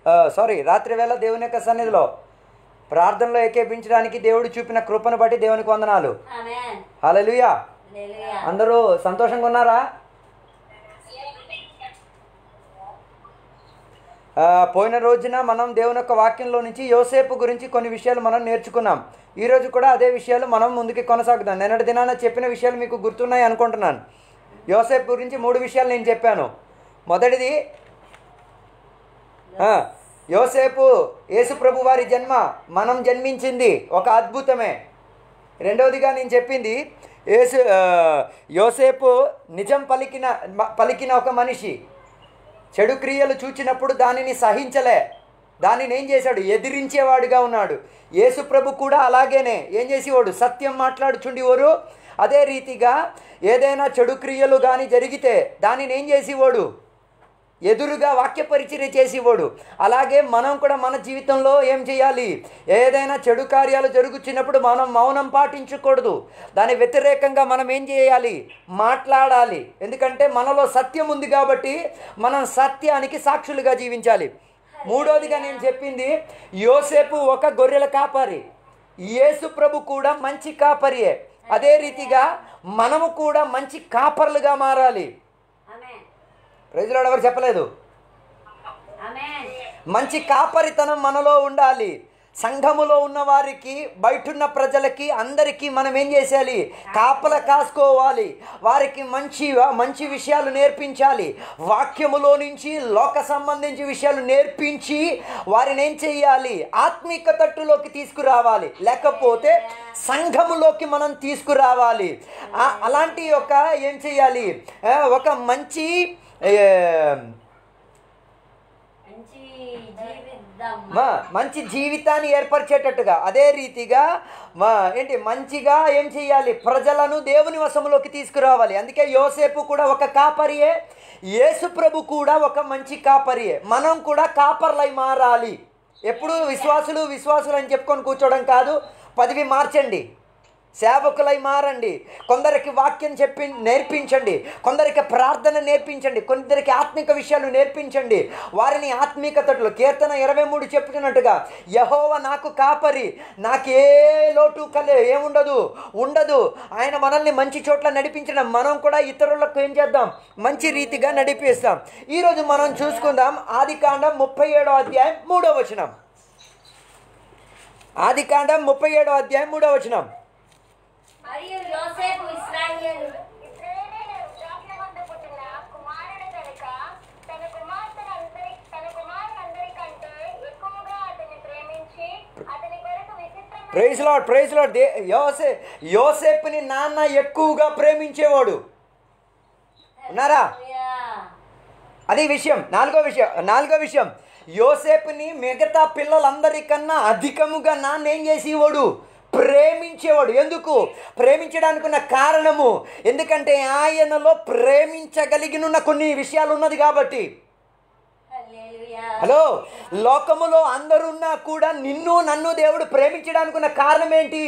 Sorry రాత్రి వేళ దేవుని యొక్క సన్నిధిలో ప్రార్థనలో ఏకేపించడానికి దేవుడు చూపిన కృపను బట్టి దేవునికి వందనాలు ఆమేన్ హల్లెలూయా హల్లెలూయా అందరూ సంతోషంగా ఉన్నారా ఆ, పోయిన రోజున మనం దేవుని యొక్క వాక్యంలో నుంచి యోసేపు గురించి కొన్ని విషయాలు మనం నేర్చుకున్నాం ఈరోజు కూడా అదే విషయాలు మనం ముందుకి కొనసాగుతాం నిన్నటి దినాన చెప్పిన విషయాలు మీకు గుర్తున్నాయి అనుకుంటున్నాను యోసేపు గురించి మూడు విషయాలు నేను చెప్పాను మొదటిది ఆ, యోసేపు యేసుప్రభు వారి జన్మ మనం జన్మించింది ఒక అద్భుతమే రెండవదిగా నేను చెప్పింది యేసు ఆ, యోసేపు నిజం పలికిన మ- పలికిన ఒక మనిషి చెడు క్రియలు చూచినప్పుడు దానిని సహించలే దానిని ఏం చేశాడు ఎదిరించేవాడుగా ఉన్నాడు యేసుప్రభు కూడా అలాగేనే ఏం చేసేవాడు సత్యం మాట్లాడుచుండేవారు అదే రీతిగా ఏదైనా చెడు క్రియలు కానీ జరిగితే దానిని ఏం చేసేవాడు ఎదురుగా వాక్య పరిచర్య చేసేవాడు అలాగే మనం కూడా మన జీవితంలో ఏం చేయాలి ఏదైనా చెడు కార్యాలు జరుగుతున్నప్పుడు మనం మౌనం పాటించకూడదు దాని వ్యతిరేకంగా మనం ఏం చేయాలి మాట్లాడాలి ఎందుకంటే మనలో సత్యం ఉంది కాబట్టి మనం సత్యానికి సాక్షులుగా జీవించాలి మూడోదిగా నేను చెప్పింది యోసేపు ఒక గొర్రెల కాపరి యేసు ప్రభు కూడా మంచి కాపరియే అదే రీతిగా మనము కూడా మంచి కాపర్లుగా మారాలి ఆమేన్ ప్రజలు ఎవరు చెప్పలేదు ఆమేన్ మంచి కాపరితనం మనలో ఉండాలి సంఘములో ఉన్న వారికి బయటున్న ప్రజలకి అందరికీ మనం ఏం చేయాలి కాపల కాసుకోవాలి వారికి మంచి మంచి విషయాలు నేర్పించాలి వాక్యములో నుంచి లోక సంబంధించి విషయాలు నేర్పించి వారిని ఏం చేయాలి ఆత్మీక తట్టులోకి తీసుకురావాలి లేకపోతే సంఘములోకి మనం తీసుకురావాలి ఆ- అలాంటి ఒక ఏం చేయాలి ఆ, ఒక మంచి ఏ, మంచి జీవిద్దాం మా మంచి జీవితాన్ని ఏర్పరిచేటట్టుగా అదే రీతిగా మా ఏంటి మంచిగా ఏం చేయాలి ప్రజలను దేవుని వశంలోకి తీసుకురావాలి అందుకే యోసేపు కూడా ఒక కాపరియే యేసు ప్రభు కూడా ఒక మంచి కాపరియే మనం కూడా కాపర్లై మారాలి ఎప్పుడు విశ్వాసులు విశ్వాసులు అని చెప్పుకొని కూర్చోవడం కాదు పదవి మార్చండి సేవకులై మారండి కొందరికి వాక్యం చెప్పి నేర్పించండి కొందరికి ప్రార్థన నేర్పించండి కొందరికి ఆత్మిక విషయాలు నేర్పించండి వారిని ఆత్మీకతలో కీర్తన ఇరవై మూడు చెప్పుతున్నట్టుగా యహోవ నాకు కాపరి నాకే లోటు కలే ఏముండదు ఉండదు ఆయన మనల్ని మంచి చోట్ల నడిపించడం మనం కూడా ఇతరులకు ఏం చేద్దాం మంచి రీతిగా నడిపిస్తాం ఈరోజు మనం చూసుకుందాం ఆదికాండం ముప్పై ఏడో అధ్యాయం మూడో వచనం ఆదికాండం ముప్పై ఏడో అధ్యాయం మూడో వచనం మరియు యోసేపు ఇశ్రాయేలు ఇశ్రాయేలీయుల వృద్ధాప్యమందు పుట్టిన కుమారుడు కనుక తన కుమార్తెనందరి తన కుమారులందరికంటే ఎక్కువగా అతన్ని ప్రేమించి అతని కొరకు విచిత్రమైన ప్రైజ్ లాడ్ ప్రైజ్ లాడ్ దే యోసే యోసేపుని నాన్న ఎక్కువగా ప్రేమించేవాడు ఉన్నారా హల్లెలూయా. అది విషయం నాలుగో విషయం నాలుగో విషయం యోసేపుని మిగతా పిల్లలందరికన్నా అధికముగా నాన్న ఏం చేసేవాడు ప్రేమించేవాడు ఎందుకు ప్రేమించడానికి ఉన్న కారణము ఎందుకంటే ఆయనలో ప్రేమించగలిగినున్న కొన్ని విషయాలు ఉన్నది కాబట్టి హల్లెలూయా. హలో లోకములో అందరున్నా కూడా నిన్ను నన్ను దేవుడు ప్రేమించడానికి ఉన్న కారణం ఏంటి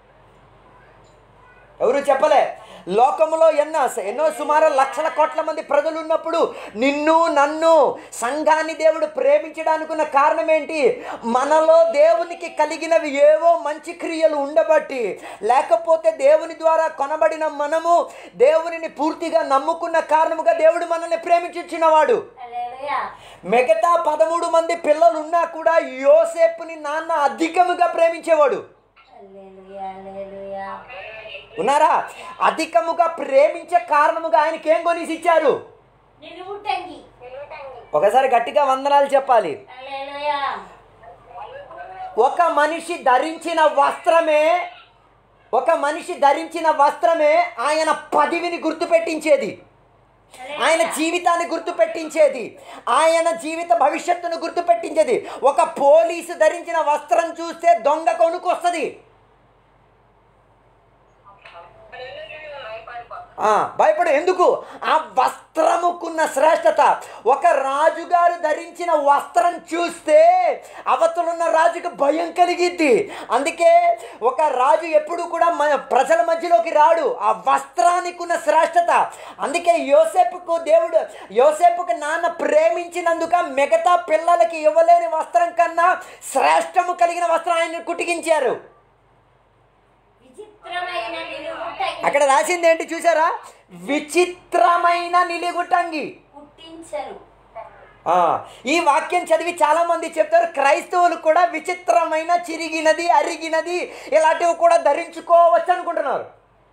ఎవరు చెప్పలే లోకములో ఎన్నో ఎన్నో సుమారు లక్షల కోట్ల మంది ప్రజలు ఉన్నప్పుడు నిన్ను నన్ను సంఘాన్ని దేవుడు ప్రేమించడానికి ఉన్న కారణం ఏంటి మనలో దేవునికి కలిగినవి ఏవో మంచి క్రియలు ఉండబట్టి లేకపోతే దేవుని ద్వారా కొనబడిన మనము దేవునిని పూర్తిగా నమ్ముకున్న కారణముగా దేవుడు మనల్ని ప్రేమించినవాడు హల్లెలూయా. మిగతా పదమూడు మంది పిల్లలు ఉన్నా కూడా యోసేపుని నాన్న అధికముగా ప్రేమించేవాడు హల్లెలూయా. హల్లెలూయా. ఉన్నారా అధికముగా ప్రేమించే కారణముగా ఆయనకి ఏం కొనిసి ఇచ్చారు నిలువుటంగి నిలువుటంగి ఒకసారి గట్టిగా వందనాలు చెప్పాలి హల్లెలూయా. ఒక మనిషి ధరించిన వస్త్రమే ఒక మనిషి ధరించిన వస్త్రమే ఆయన పదవిని గుర్తుపెట్టించేది ఆయన జీవితాన్ని గుర్తుపెట్టించేది ఆయన జీవిత భవిష్యత్తును గుర్తుపెట్టించేది ఒక పోలీసు ధరించిన వస్త్రం చూస్తే దొంగ కొనుక్కొస్తుంది ఆ, భయపడు ఎందుకు ఆ వస్త్రముకున్న శ్రేష్టత ఒక రాజుగారు ధరించిన వస్త్రం చూస్తే అవతలున్న రాజుకు భయం కలిగిద్ది అందుకే ఒక రాజు ఎప్పుడు కూడా మన ప్రజల మధ్యలోకి రాడు ఆ వస్త్రానికి ఉన్న శ్రేష్టత అందుకే యోసేపుకు దేవుడు యోసేపుకు నాన్న ప్రేమించినందుక మిగతా పిల్లలకి ఇవ్వలేని వస్త్రం కన్నా శ్రేష్టము కలిగిన వస్త్రం ఆయన కుటికించారు విచిత్రమైన నిలువుటంగి అక్కడ రాసింది ఏంటి చూసారా విచిత్రమైన నిలిగుటంగి పుట్టించను ఆ, ఈ వాక్యం చదివి చాలా మంది చెప్తారు క్రైస్తవులు కూడా విచిత్రమైన చిరిగినది అరిగినది ఇలాంటివి కూడా ధరించుకోవచ్చు అనుకుంటున్నారు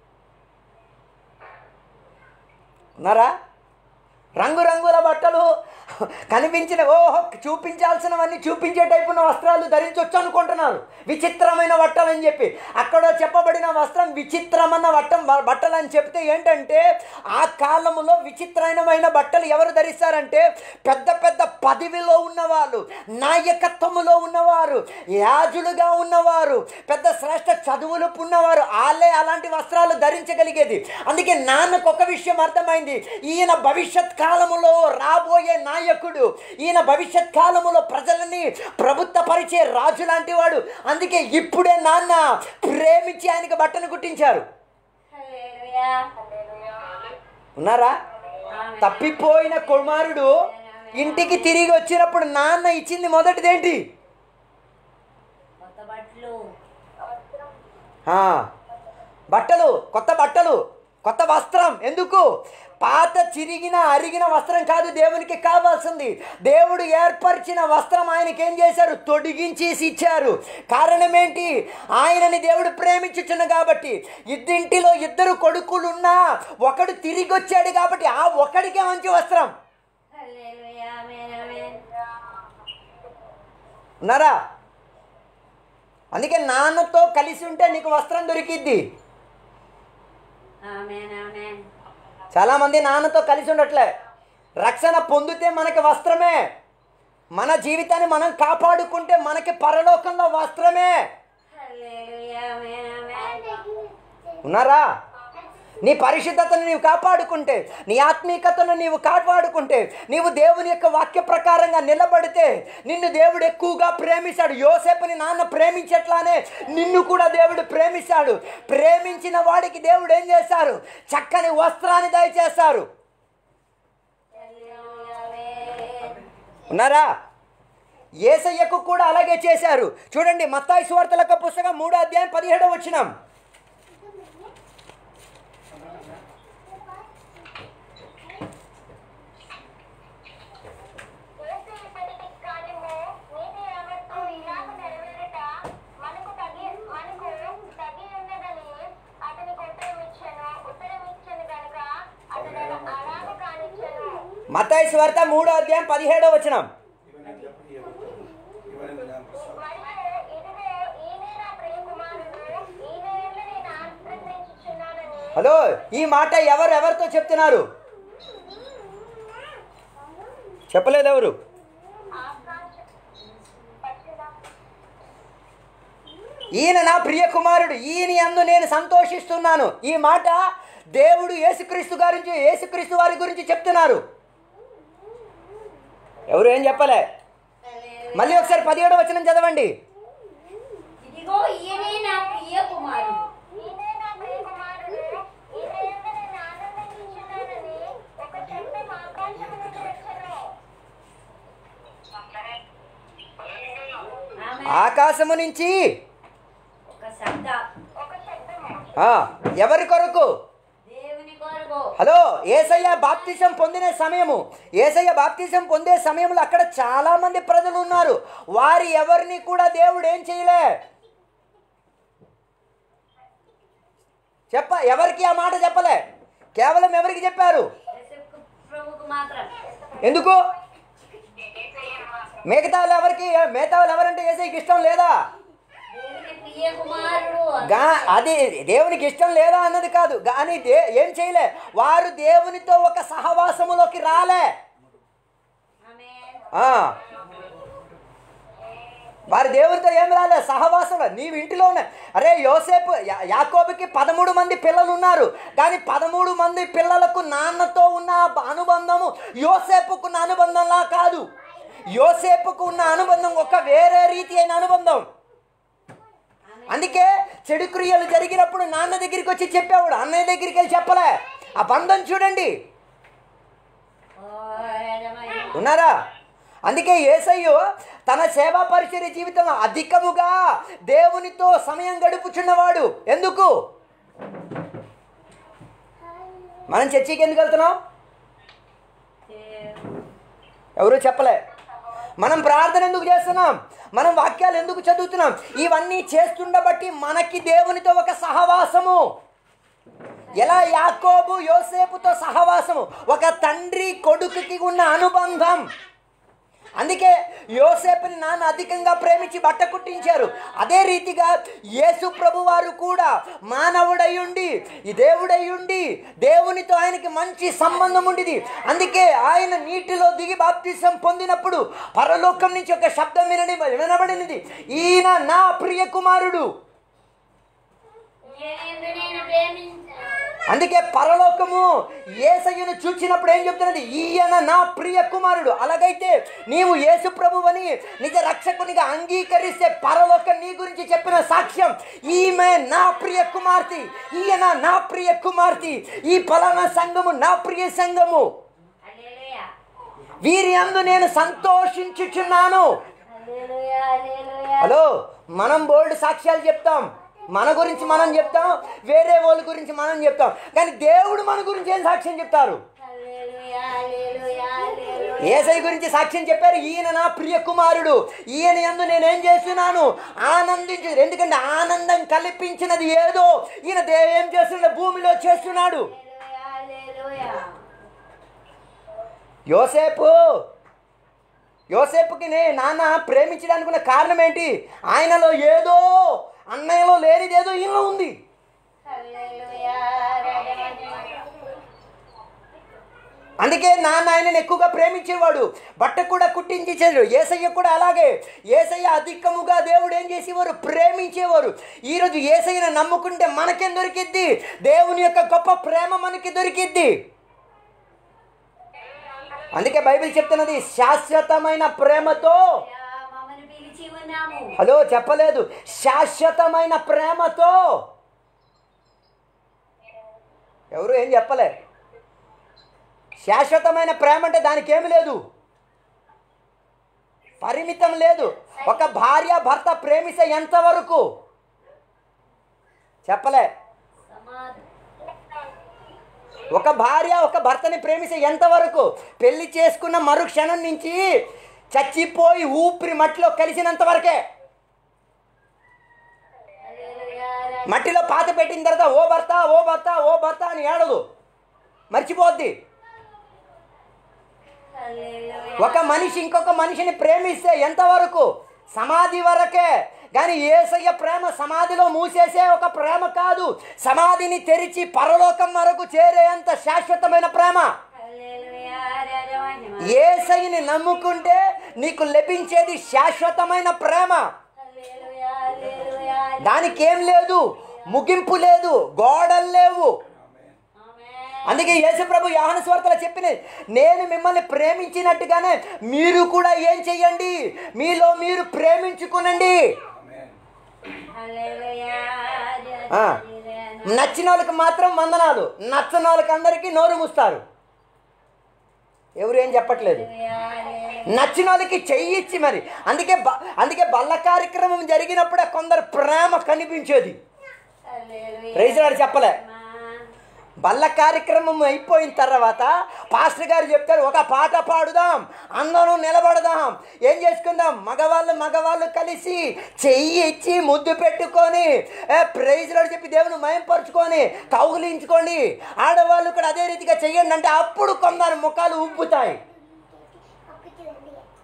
ఉన్నారా రంగురంగుల బట్టలు కనిపించిన ఓహో చూపించాల్సినవన్నీ చూపించే టైపున వస్త్రాలు ధరించవచ్చు అనుకుంటున్నారు విచిత్రమైన బట్టలు అని చెప్పి అక్కడ చెప్పబడిన వస్త్రం విచిత్రమైన వట్టం బట్టలు అని చెప్తే ఏంటంటే ఆ కాలంలో విచిత్రమైన బట్టలు ఎవరు ధరిస్తారంటే పెద్ద పెద్ద పదవిలో ఉన్నవాళ్ళు నాయకత్వములో ఉన్నవారు యాజులుగా ఉన్నవారు పెద్ద శ్రేష్ఠ చదువులు ఉన్నవారు వాళ్ళే అలాంటి వస్త్రాలు ధరించగలిగేది అందుకే నాన్నకు ఒక విషయం అర్థమైంది ఈయన భవిష్యత్ కాలములో రాబోయే నాయకుడు ఈయన భవిష్యత్ కాలములో ప్రజలని ప్రభుత్వ పరిచే రాజు లాంటి వాడు అందుకే ఇప్పుడే నాన్న ప్రేమించి ఆయనకి బట్టను కుట్టించారు హల్లెలూయా ఉన్నారా ఆమేన్. తప్పిపోయిన కుమారుడు ఇంటికి తిరిగి వచ్చినప్పుడు నాన్న ఇచ్చింది మొదటిదేంటి కొత్త బట్టలు ఆ, బట్టలు కొత్త బట్టలు కొత్త వస్త్రం ఎందుకు పాత చిరిగిన అరిగిన వస్త్రం కాదు దేవునికి కావాల్సింది దేవుడు ఏర్పరిచిన వస్త్రం ఆయనకి ఏం చేశారు తొడిగించేసి ఇచ్చారు కారణం ఏంటి ఆయనని దేవుడు ప్రేమించుచున్న కాబట్టి ఇద్దింటిలో ఇద్దరు కొడుకులున్నా ఒకడు తిరిగి వచ్చాడు కాబట్టి ఆ ఒకడికే మంచి వస్త్రం హల్లెలూయా ఆమేన్ ఆమేన్ ఉన్నారా అందుకే నాన్నతో కలిసి ఉంటే నీకు వస్త్రం దొరికిద్ది ఆమేన్ ఆమేన్ చాలామంది నాన్నతో కలిసి ఉండట్లే రక్షణ పొందితే మనకి వస్త్రమే మన జీవితాన్ని మనం కాపాడుకుంటే మనకి పరలోకంలో వస్త్రమే హల్లెలూయా ఆమేన్ ఆమేన్ ఉన్నారా నీ పరిశుద్ధతను నీవు కాపాడుకుంటే నీ ఆత్మీయతను నీవు కాపాడుకుంటే నీవు దేవుని యొక్క వాక్య ప్రకారంగా నిలబడితే నిన్ను దేవుడు ఎక్కువగా ప్రేమిస్తాడు యోసేపుని నాన్న ప్రేమించట్లానే నిన్ను కూడా దేవుడు ప్రేమిస్తాడు ప్రేమించిన వాడికి దేవుడు ఏం చేశారు చక్కని వస్త్రాన్ని దయచేస్తారు హల్లెలూయా ఆమేన్ ఉన్నారా ఏసయ్యకు కూడా అలాగే చేశారు చూడండి మత్తాయి సువార్తలకు పుస్తకం మూడో అధ్యాయం పదిహేడో వచ్చినాం యేసు ఇప్పటికి కాలము నీతి యావత్తు ఇలాగ నెరవేరుట మనకు తగి మనకు తగి ఉన్నదని అతనికి ఉత్తరం ఇచ్చాను ఉత్తరం ఇచ్చాను కనుక అతడు అలాగ కానిచ్చాను మత్తాయి సువార్త మూడో అధ్యాయం పదిహేడో వచ్చినాం మరియు ఇదిగో ఈయనే నా ప్రియ కుమారుడు ఈయన యందు నేను ఆనందించుచున్నానని హలో ఈ మాట ఎవరు ఎవరితో చెప్తున్నారు చెప్పలేదు ఎవరు ఆకాశ పక్షుల ఈయన నా ప్రియ కుమారుడు ఈయన యందు నేను సంతోషిస్తున్నాను ఈ మాట దేవుడు యేసుక్రీస్తు గురించి యేసుక్రీస్తు వారి గురించి చెప్తున్నారు ఎవరు ఏం చెప్పలే హల్లెలూయా మళ్ళీ ఒకసారి పదిహేడో వచనం చదవండి ఇదిగో ఈయనే నా ప్రియ కుమారుడు ఈయనే నా ప్రియ కుమారుడు ఈయన యందు నేను ఆనందించుచున్నానని ఒక శబ్దం ఆకాశం నుండి వచ్చెను ఆమేన్ ఆకాశము నుంచి ఒక శబ్ద ఒక శబ్దము ఆ, ఎవరి కొరకు దేవుని కొరకు హలో ఏసయ్య బాప్తిజం పొందిన సమయము ఏసయ్య బాప్తిజం పొందే సమయంలో అక్కడ చాలా మంది ప్రజలు ఉన్నారు వారి ఎవరిని కూడా దేవుడు ఏం చేయలే చెప్ప ఎవరికి ఆ మాట చెప్పలే కేవలం ఎవరికి చెప్పారు యేసు ప్రభుకు మాత్రం ఎందుకు మిగతా వాళ్ళు ఎవరికి మిగతా వాళ్ళు ఎవరంటే ఏసైకి ఇష్టం లేదా దేవుని ప్రియ కుమారుడు గా అది దేవునికి ఇష్టం లేదా అన్నది కాదు కానీ దే ఏం చేయలే వారు దేవునితో ఒక సహవాసములోకి రాలే ఆమేన్ ఆ. వారి దేవునితో ఏం రాలేదు సహవాసంలో నీవు ఇంటిలో ఉన్న అరే యోసేపు యా- యాకోబుకి పదమూడు మంది పిల్లలు ఉన్నారు కానీ పదమూడు మంది పిల్లలకు నాన్నతో ఉన్న బ- అనుబంధము యోసేపుకున్న అనుబంధంలా కాదు యోసేపుకు ఉన్న అనుబంధం ఒక వేరే రీతి అయిన అనుబంధం అందుకే చెడు క్రియలు జరిగినప్పుడు నాన్న దగ్గరికి వచ్చి చెప్పేవాడు అన్నయ్య దగ్గరికి వెళ్ళి చెప్పలే ఆ బంధం చూడండి ఓ యజమాని. ఉన్నారా అందుకే ఏసయ్యు తన సేవా పరిచర్య జీవితంలో అధికముగా దేవునితో సమయం గడుపుచున్నవాడు ఎందుకు మనం చర్చికి ఎందుకు వెళ్తున్నాం ఎవరు చెప్పలే మనం ప్రార్థన ఎందుకు చేస్తున్నాం మనం వాక్యాలు ఎందుకు చదువుతున్నాం ఇవన్నీ చేస్తుండబట్టి మనకి దేవునితో ఒక సహవాసము ఎలా యాకోబు యోసేపుతో సహవాసము ఒక తండ్రి కొడుకుకి ఉన్న అనుబంధం అందుకే యోసేపుని నాన్న అధికంగా ప్రేమించి బట్ట కుట్టించారు అదే రీతిగా యేసు ప్రభు వారు కూడా మానవుడయ్యుండి ఈ దేవుడయ్యుండి దేవునితో ఆయనకి మంచి సంబంధం ఉండేది అందుకే ఆయన నీటిలో దిగి బాప్తిసం పొందినప్పుడు పరలోకం నుంచి ఒక శబ్దం వినని వినబడినది ఈయన నా ప్రియ కుమారుడు ఈయనందు నేను ప్రేమించ అందుకే పరలోకము ఏసయ్యను చూచినప్పుడు ఏం చెప్తున్నది ఈయన నా ప్రియ కుమారుడు అలాగైతే నీవు యేసు ప్రభువని నిజ రక్షకునిగా అంగీకరిస్తే పరలోకం నీ గురించి చెప్పిన సాక్ష్యం ఈమె నా ప్రియ కుమార్తె ఈయన నా ప్రియ కుమార్తె ఈ ఫలానా సంఘము నా ప్రియ సంఘము హల్లెలూయా వీరి అందు నేను సంతోషించుచున్నాను హల్లెలూయా హల్లెలూయా హలో మనం బోల్డ్ సాక్ష్యాలు చెప్తాం మన గురించి మనం చెప్తాం వేరే వాళ్ళ గురించి మనం చెప్తాం కానీ దేవుడు మన గురించి ఏం సాక్ష్యం చెప్తారు హల్లెలూయా హల్లెలూయా హల్లెలూయా ఏసై గురించి సాక్ష్యం చెప్పారు ఈయన నా ప్రియ కుమారుడు ఈయన ఎందు నేనేం చేస్తున్నాను ఆనందించు ఎందుకంటే ఆనందం కల్పించినది ఏదో ఈయన దే- ఏం చేస్తున్నాడు భూమిలో చేస్తున్నాడు హల్లెలూయా హల్లెలూయా యోసేపు యోసేపుకి నే నాన్న ప్రేమించడానికి ఉన్న కారణం ఏంటి ఆయనలో ఏదో అన్నయ్యలో లేనిదేదో ఈయనలో ఉంది హల్లెలూయా రాజవంశం అందుకే నాన్న ఆయనను ఎక్కువగా ప్రేమించేవాడు బట్ట కూడా కుట్టించేసాడు ఏసయ్య కూడా అలాగే ఏసయ్య అధికముగా దేవుడు ఏం చేసేవారు ప్రేమించేవారు ఈరోజు ఏసయ్యను నమ్ముకుంటే మనకేం దొరికిద్ది దేవుని యొక్క గొప్ప ప్రేమ మనకి దొరికిద్ది అందుకే బైబిల్ చెప్తున్నది శాశ్వతమైన ప్రేమతో మమ్మల్ని పిలిచి ఉన్నాము హలో చెప్పలేదు శాశ్వతమైన ప్రేమతో ఎవరు ఏం చెప్పలే శాశ్వతమైన ప్రేమ అంటే దానికి ఏమి లేదు పరిమితం లేదు ఒక భార్య భర్త ప్రేమిస్తే ఎంతవరకు చెప్పలే సమాధి ఒక భార్య ఒక భర్తని ప్రేమిస్తే ఎంతవరకు పెళ్లి చేసుకున్న మరు క్షణం నుంచి చచ్చిపోయి ఊపిరి మట్టిలో కలిసినంత వరకే హల్లెలూయా మట్టిలో పాత పెట్టిన తర్వాత ఓ భర్త ఓ భర్త ఓ భర్త అని ఏడదు మర్చిపోద్ది హల్లెలూయా ఒక మనిషి ఇంకొక మనిషిని ప్రేమిస్తే ఎంతవరకు సమాధి వరకే కానీ ఏసయ్య ప్రేమ సమాధిలో మూసేసే ఒక ప్రేమ కాదు సమాధిని తెరిచి పరలోకం వరకు చేరేంత శాశ్వతమైన ప్రేమ హల్లెలూయా రాజవంశం ఏసయ్యని నమ్ముకుంటే నీకు లభించేది శాశ్వతమైన ప్రేమ హల్లెలూయా హల్లెలూయా దానికి ఏం లేదు ముగింపు లేదు గోడలు లేవు ఆమేన్ అందుకే యేసుప్రభు యోహాను స్వార్తలో చెప్పినది నేను మిమ్మల్ని ప్రేమించినట్టుగానే మీరు కూడా ఏం చెయ్యండి మీలో మీరు ప్రేమించుకునండి హల్లెలూయా ఆ. నచ్చిన వాళ్ళకి మాత్రం వందనాలు నచ్చని వాళ్ళకి అందరికీ నోరు మూస్తారు ఎవరు ఏం చెప్పట్లేదు నచ్చిన వాళ్ళకి చెయ్యి ఇచ్చి మరి అందుకే బ- అందుకే బల్ల కార్యక్రమం జరిగినప్పుడే కొందరు ప్రేమ కనిపించేది ప్రైజ్ గారు చెప్పలే బల్ల కార్యక్రమం అయిపోయిన తర్వాత పాస్టర్ గారు చెప్తారు ఒక పాట పాడుదాం అందరూ నిలబడదాం ఏం చేసుకుందాం మగవాళ్ళు మగవాళ్ళు కలిసి చెయ్యి ఇచ్చి ముద్దు పెట్టుకొని ఏ ప్రైజ్ లాడు చెప్పి దేవుని మయంపరుచుకొని కౌగులించుకోండి ఆడవాళ్ళు కూడా అదే రీతిగా చెయ్యండి అంటే అప్పుడు కొందరు ముఖాలు ఉబ్బుతాయి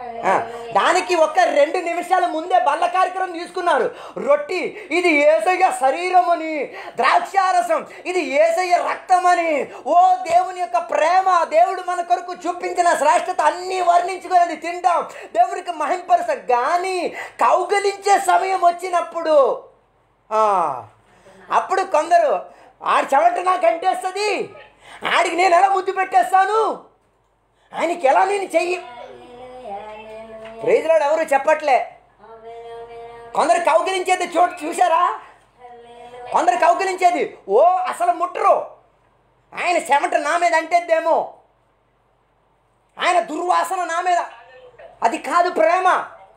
ఆ, దానికి ఒక రెండు నిమిషాల ముందే బల్ల కార్యక్రమం తీసుకున్నారు రొట్టి ఇది ఏసయ్య శరీరం అని ద్రాక్షారసం ఇది ఏసయ్య రక్తం అని ఓ దేవుని యొక్క ప్రేమ దేవుడు మన కొరకు చూపించిన శ్రేష్టత అన్నీ వర్ణించుకునేది తింటాం దేవుడికి మహింపరస కానీ కౌగలించే సమయం వచ్చినప్పుడు ఆ, అప్పుడు కొందరు ఆడి చెమట నాకు అంటేస్తుంది ఆడికి నేను ఎలా ముద్దు పెట్టేస్తాను ఆయనకి ఎలా నేను చెయ్యి ప్రైజ్లాడు ఎవరు చెప్పట్లే కొందరు కౌగిలించేది చోటు చూసారా కొందరు కౌగిలించేది ఓ అసలు ముట్టరు ఆయన చెమట నా మీద అంటేద్దేమో ఆయన దుర్వాసన నా మీద అది కాదు ప్రేమ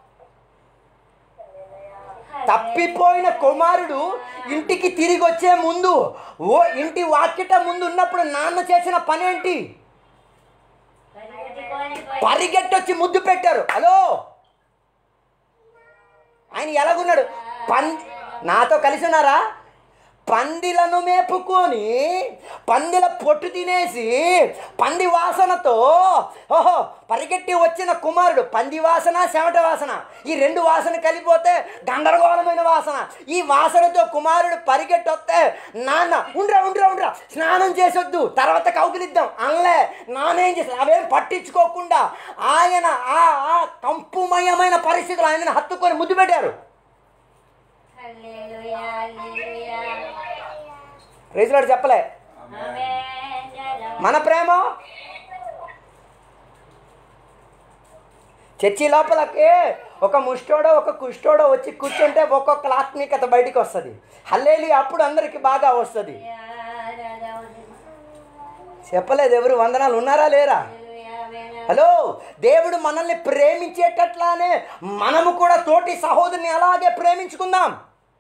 తప్పిపోయిన కుమారుడు ఇంటికి తిరిగి వచ్చే ముందు ఓ ఇంటి వాకిట ముందు ఉన్నప్పుడు నాన్న చేసిన పని ఏంటి పరిగెట్టొచ్చి ముద్దు పెట్టారు హలో ఆయన ఎలాగున్నాడు పం నాతో కలిసి ఉన్నారా పందిలను మేపుకొని పందిల పొట్టు తినేసి పంది వాసనతో ఓహో పరిగెట్టి వచ్చిన కుమారుడు పంది వాసన చెమట వాసన ఈ రెండు వాసన కలిపిపోతే గందరగోళమైన వాసన ఈ వాసనతో కుమారుడు పరిగెట్టి వస్తే నాన్న ఉండ్రా ఉండ్రా ఉండ్రా స్నానం చేసొద్దు తర్వాత కౌగిలిద్దాం అనలే నానేం చేసి అవేం పట్టించుకోకుండా ఆయన ఆ ఆ కంపుమయమైన పరిస్థితులు ఆయనను హత్తుకొని ముద్దు పెట్టారు రైతులాడు చెప్పలే మన ప్రేమ చర్చి లోపలకి ఒక ముష్టోడో ఒక కుష్టోడో వచ్చి కూర్చుంటే ఒక్కొక్క ఆత్మీయత బయటికి వస్తుంది హల్లేలి అప్పుడు అందరికి బాగా వస్తుంది చెప్పలేదు ఎవరు వందనాలు ఉన్నారా లేరా హలో దేవుడు మనల్ని ప్రేమించేటట్లానే మనము కూడా తోటి సహోదరుని అలాగే ప్రేమించుకుందాం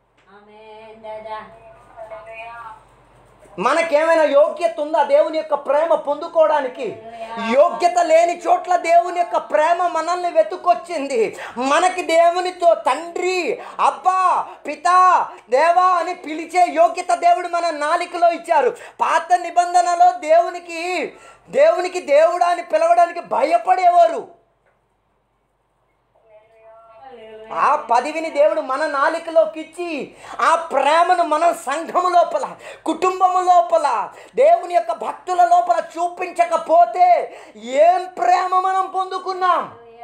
మనకేమైనా యోగ్యత ఉందా దేవుని యొక్క ప్రేమ పొందుకోవడానికి యోగ్యత లేని చోట్ల దేవుని యొక్క ప్రేమ మనల్ని వెతుకొచ్చింది మనకి దేవునితో తండ్రి అబ్బా పితా దేవా అని పిలిచే యోగ్యత దేవుడు మన నాలికలో ఇచ్చారు పాత నిబంధనలో దేవునికి దేవునికి దేవుడా అని పిలవడానికి భయపడేవారు ఆ పదవిని దేవుడు మన నాలికలోకి ఇచ్చి ఆ ప్రేమను మన సంఘము లోపల కుటుంబము లోపల దేవుని యొక్క భక్తుల లోపల చూపించకపోతే ఏం ప్రేమ మనం పొందుకున్నాం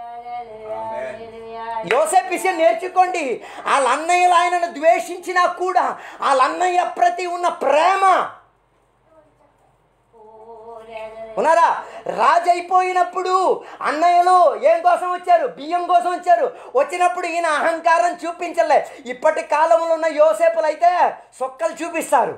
యోసేపు విషయం నేర్చుకోండి వాళ్ళ అన్నయ్యలు ఆయనను ద్వేషించినా కూడా వాళ్ళ అన్నయ్య ప్రతి ఉన్న ప్రేమ ఉన్నారా రాజు అయిపోయినప్పుడు అన్నయ్యలు ఏం కోసం వచ్చారు బియ్యం కోసం వచ్చారు వచ్చినప్పుడు ఈయన అహంకారం చూపించలే ఇప్పటి కాలంలో ఉన్న యోసేపులు అయితే సొక్కలు చూపిస్తారు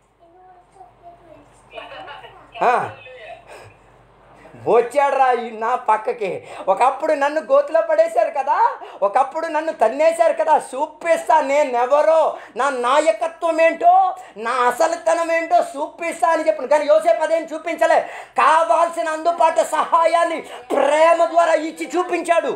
ఆ. వచ్చాడురా ఈ నా పక్కకి ఒకప్పుడు నన్ను గోతులో పడేశారు కదా ఒకప్పుడు నన్ను తన్నేశారు కదా చూపిస్తా నేనెవరో నా నాయకత్వం ఏంటో నా అసలుతనం ఏంటో చూపిస్తా అని చెప్పిన కానీ యోసేపు అదేం చూపించలే కావాల్సిన అందుబాటు సహాయాన్ని ప్రేమ ద్వారా ఇచ్చి చూపించాడు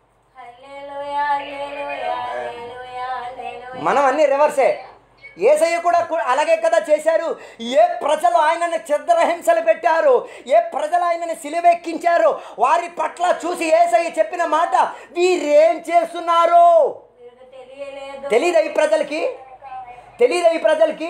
మనం అన్ని రివర్సే ఏసయ్య కూడా కు- అలాగే కదా చేశారు ఏ ప్రజలు ఆయనని చిద్రహింసలు పెట్టారు ఏ ప్రజలు ఆయనని సిలువెక్కించారు వారి పట్ల చూసి ఏసయ్య చెప్పిన మాట వీరేం చేస్తున్నారు తెలియలేదు తెలీదా ఈ ప్రజలకి తెలీదా ఈ ప్రజలకి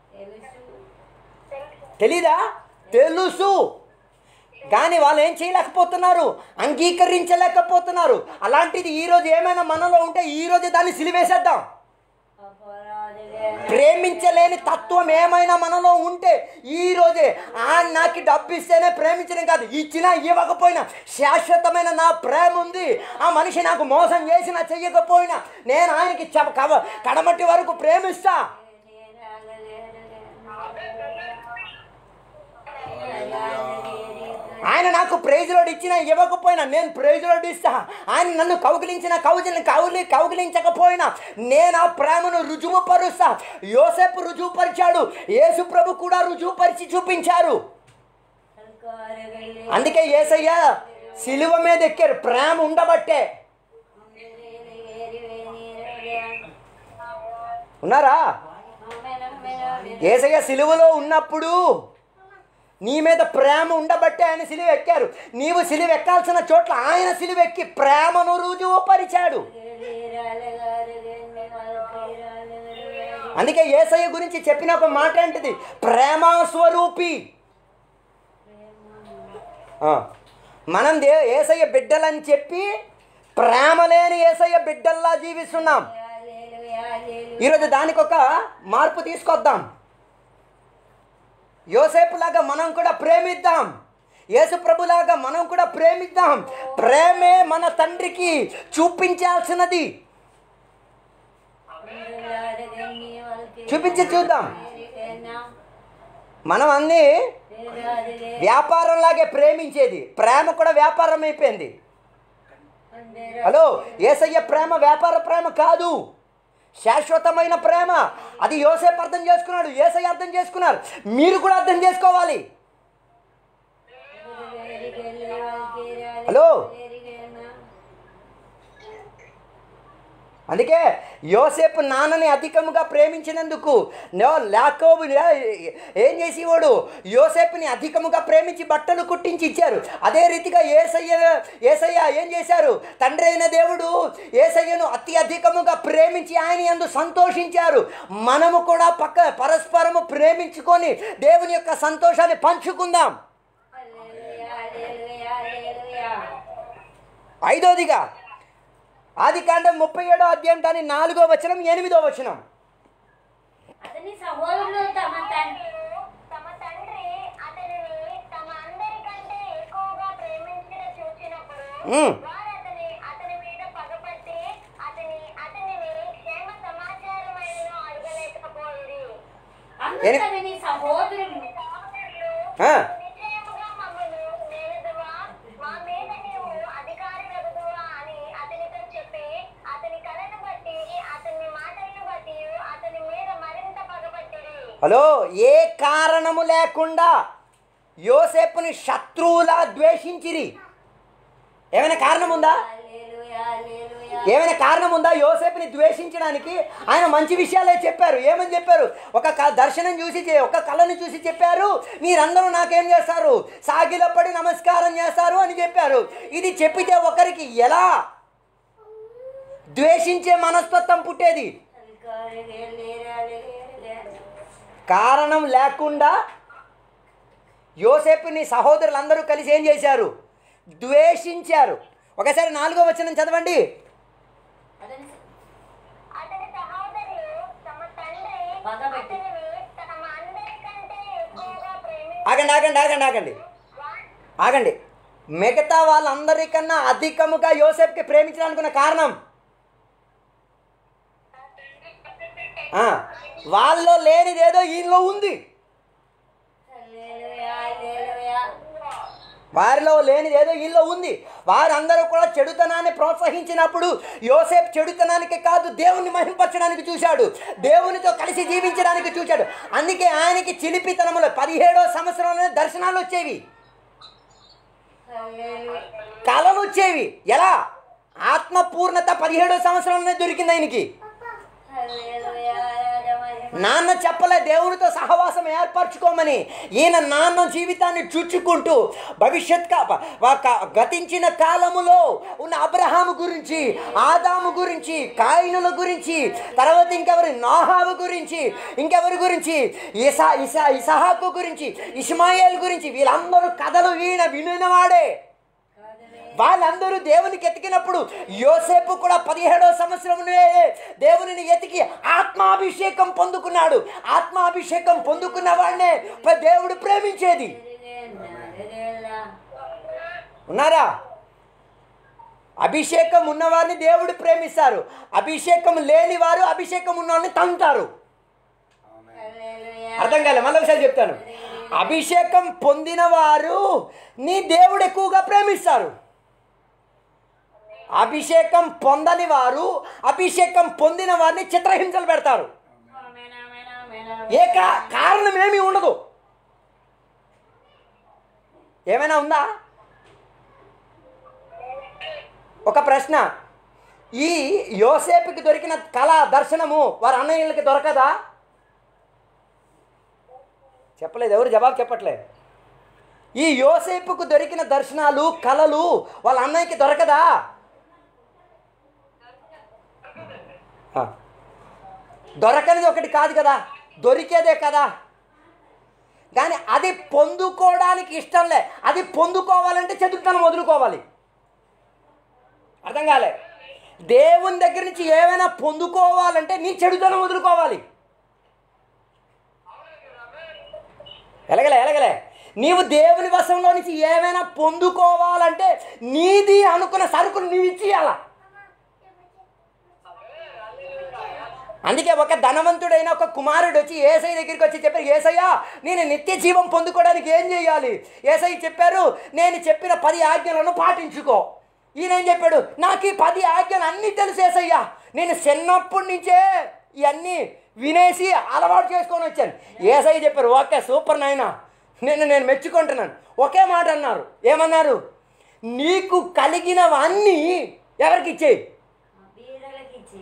తెలీదా తెలుసు కానీ వాళ్ళు ఏం చేయలేకపోతున్నారు అంగీకరించలేకపోతున్నారు అలాంటిది ఈరోజు ఏమైనా మనలో ఉంటే ఈరోజు దాన్ని సిలివేసేద్దాం అపరాధిగా ప్రేమించలేని తత్వం ఏమైనా మనలో ఉంటే ఈ రోజే ఆ నాకు డబ్బు ఇస్తేనే ప్రేమించడం కాదు ఇచ్చినా ఇవ్వకపోయినా శాశ్వతమైన నా ప్రేమ ఉంది ఆ మనిషి నాకు మోసం చేసినా చెయ్యకపోయినా నేను ఆయనకి చె- కవ- కడమటి వరకు ప్రేమిస్తా ఆయన నాకు ప్రైజ్ లోడ్ ఇచ్చినా ఇవ్వకపోయినా నేను ప్రైజ్ లోడ్ ఇస్తా ఆయన నన్ను కౌగిలించిన కౌగిలి కౌలి కౌగిలించకపోయినా నేను ఆ ప్రేమను రుజువుపరుస్తా యోసేపు రుజువుపరిచాడు యేసు ప్రభు కూడా రుజువుపరిచి చూపించారు అందుకే ఏసయ్య సిలువ మీద ఎక్కారు ప్రేమ ఉండబట్టే ఉన్నారా ఏసయ్య సిలువలో ఉన్నప్పుడు నీ మీద ప్రేమ ఉండబట్టే ఆయన సిలువ ఎక్కారు నీవు సిలువ ఎక్కాల్సిన చోట్ల ఆయన సిలువ ఎక్కి ప్రేమను రుజువుపరిచాడు అందుకే ఏసయ్య గురించి చెప్పిన ఒక మాట ఏంటిది ప్రేమ స్వరూపి ఆ, మనం దే ఏసయ్య బిడ్డలని చెప్పి ప్రేమ లేని ఏసయ్య బిడ్డల్లా జీవిస్తున్నాం ఈరోజు దానికి ఒక మార్పు తీసుకొద్దాం యోసేపులాగా మనం కూడా ప్రేమిద్దాం యేసు ప్రభులాగా మనం కూడా ప్రేమిద్దాం ప్రేమే మన తండ్రికి చూపించాల్సినది చూపించి చూద్దాం మనం అన్నీ వ్యాపారంలాగే ప్రేమించేది ప్రేమ కూడా వ్యాపారం అయిపోయింది హలో ఏసయ్య ప్రేమ వ్యాపార ప్రేమ కాదు శాశ్వతమైన ప్రేమ అది యోసేపు అర్థం చేసుకున్నాడు ఏసయ్య అర్థం చేసుకున్నారు మీరు కూడా అర్థం చేసుకోవాలి హలో అందుకే యోసేపు నాన్నని అధికముగా ప్రేమించినందుకు నో లాకోబు ఏం చేసేవాడు యోసేపుని అధికముగా ప్రేమించి బట్టలు కుట్టించి ఇచ్చారు అదే రీతిగా ఏసయ్య ఏసయ్య ఏం చేశారు తండ్రి అయిన దేవుడు ఏసయ్యను అతి అధికముగా ప్రేమించి ఆయన యందు సంతోషించారు మనము కూడా పక్క పరస్పరము ప్రేమించుకొని దేవుని యొక్క సంతోషాన్ని పంచుకుందాం ఐదోదిగా ఆది కాండం ముప్పై ఏడో అధ్యాయం దాని నాలుగో వచనం ఎనిమిదో వచనం అతని సహోదరులు తమ తండ్రి తమ తండ్రి అతనిని తమ అందరికంటే ఎక్కువగా ప్రేమించిన చూచినప్పుడు మ్మ్. వారు అతని అతని మీద పగపట్టి అతని అతనిని క్షేమ సమాచారమైన అడగలేకపోయింది అందరూ అతని సహోదరులు సహోదరులు ఆ. నిశ్చయముగా మమ్మల్ని నేలదువా మా మీద నీవు అధికారి వెగదువా అని అతనితో చెప్పి అతని కళను బట్టి అతని మాటలను బట్టి అతని మీద మరింత పగపట్టిరి హలో ఏ కారణము లేకుండా యోసేపుని శత్రువులా ద్వేషించిరి ఏమైనా కారణం ఉందా హల్లెలూయా, హల్లెలూయా. ఏమైనా కారణం ఉందా యోసేపుని ద్వేషించడానికి ఆయన మంచి విషయాలే చెప్పారు ఏమని చెప్పారు ఒక క- దర్శనం చూసి చె- ఒక కళను చూసి చెప్పారు మీరందరూ నాకేం చేస్తారు సాగిలపడి నమస్కారం చేస్తారు అని చెప్పారు ఇది చెప్పితే ఒకరికి ఎలా ద్వేషించే మనస్తత్వం పుట్టేది కారణం లేకుండా యోసేపుని సహోదరులందరూ కలిసి ఏం చేశారు ద్వేషించారు ఒకసారి నాలుగో వచనం చదవండి అతని అతని సహోదరులు తమ తండ్రి పగబెట్టి. అతనిని తమ అందరికంటే ఎక్కువగా ప్రేమించి ఆగండి ఆగండి ఆగండి ఆగండి ఆగండి మిగతా వాళ్ళందరికన్నా అధికముగా యోసేపుకి ప్రేమించడానుకున్న కారణం ఆ, వాళ్ళలో లేనిదేదో ఈయనలో ఉంది హల్లెలూయా, హల్లెలూయా. వారిలో లేనిదేదో వీళ్ళలో ఉంది వారందరూ కూడా చెడుతనాన్ని ప్రోత్సహించినప్పుడు యోసేపు చెడుతనానికి కాదు దేవుణ్ణి మహింపరచడానికి చూశాడు దేవునితో కలిసి జీవించడానికి చూశాడు అందుకే ఆయనకి చిలిపితనములో పదిహేడో సంవత్సరంలోనే దర్శనాలు వచ్చేవి హల్లెలూయా. కళలు వచ్చేవి ఎలా ఆత్మ పూర్ణత పదిహేడో సంవత్సరంలోనే దొరికింది ఆయనకి హల్లెలూయా, రాజమహిమ. నాన్న చెప్పలే దేవునితో సహవాసం ఏర్పరచుకోమని ఈయన నాన్న జీవితాన్ని చూచుకుంటూ భవిష్యత్ కా- వ- క- గతించిన కాలములో ఉన్న అబ్రహాము గురించి ఆదాము గురించి కాయినుల గురించి తర్వాత ఇంకెవరి నాహావు గురించి ఇంకెవరి గురించి ఇసా ఇసా ఇసహాకు గురించి ఇస్మాయేల్ గురించి వీళ్ళందరూ కథలు ఈయన వినినవాడే వాళ్ళందరూ దేవునికి ఎతికినప్పుడు యోసేపు కూడా పదిహేడో సంవత్సరంలో దేవునిని ఎతికి ఆత్మాభిషేకం పొందుకున్నాడు ఆత్మాభిషేకం పొందుకున్న వాడినే ప- దేవుడు ప్రేమించేది హల్లెలూయా. ఉన్నారా అభిషేకం ఉన్నవారిని దేవుడు ప్రేమిస్తారు అభిషేకం లేని వారు అభిషేకం ఉన్నవారిని తంటారు హల్లెలూయా. అర్థం కాలే మళ్ళీ ఒకసారి చెప్తాను అభిషేకం పొందిన వారు నీ దేవుడు ఎక్కువగా ప్రేమిస్తారు అభిషేకం పొందని వారు అభిషేకం పొందిన వారిని చిత్రహింసలు పెడతారు ఆమేన్, ఆమేన్, ఆమేన్, ఆమేన్. ఏ కా- కారణం ఏమీ ఉండదు ఏమైనా ఉందా ఒక ప్రశ్న ఈ యోసేపుకి దొరికిన కళ దర్శనము వారి అన్నయ్యలకి దొరకదా చెప్పలేదు ఎవరు జవాబు చెప్పట్లేదు ఈ యోసేపుకు దొరికిన దర్శనాలు కళలు వాళ్ళ అన్నయ్యకి దొరకదా ఆ. దొరకనిది ఒకటి కాదు కదా దొరికేదే కదా కానీ అది పొందుకోవడానికి ఇష్టం లే అది పొందుకోవాలంటే చతుర్థనం వదులుకోవాలి అర్థం కాలే దేవుని దగ్గర నుంచి ఏమైనా పొందుకోవాలంటే నీ చెడుతనం వదులుకోవాలి ఎలగలే ఎలగలే నీవు దేవుని వశంలో నుంచి ఏమైనా పొందుకోవాలంటే నీది అనుకున్న సరుకులు నీవు ఇచ్చేయాల అందుకే ఒక ధనవంతుడైన ఒక కుమారుడు వచ్చి ఏసై దగ్గరికి వచ్చి చెప్పారు ఏసయ్యా నేను నిత్య జీవం పొందుకోవడానికి ఏం చేయాలి ఏసై చెప్పారు నేను చెప్పిన పది ఆజ్ఞలను పాటించుకో ఈయన ఏం చెప్పాడు నాకు ఈ పది ఆజ్ఞలు అన్నీ తెలుసు ఏసయ్యా నేను చిన్నప్పటి నుంచే ఇవన్నీ వినేసి అలవాటు చేసుకొని వచ్చాను ఏసై చెప్పారు ఓకే సూపర్ నాయన నేను నేను మెచ్చుకుంటున్నాను ఒకే మాట అన్నారు ఏమన్నారు నీకు కలిగినవన్నీ ఎవరికి ఇచ్చేయి బీదలకి ఇచ్చి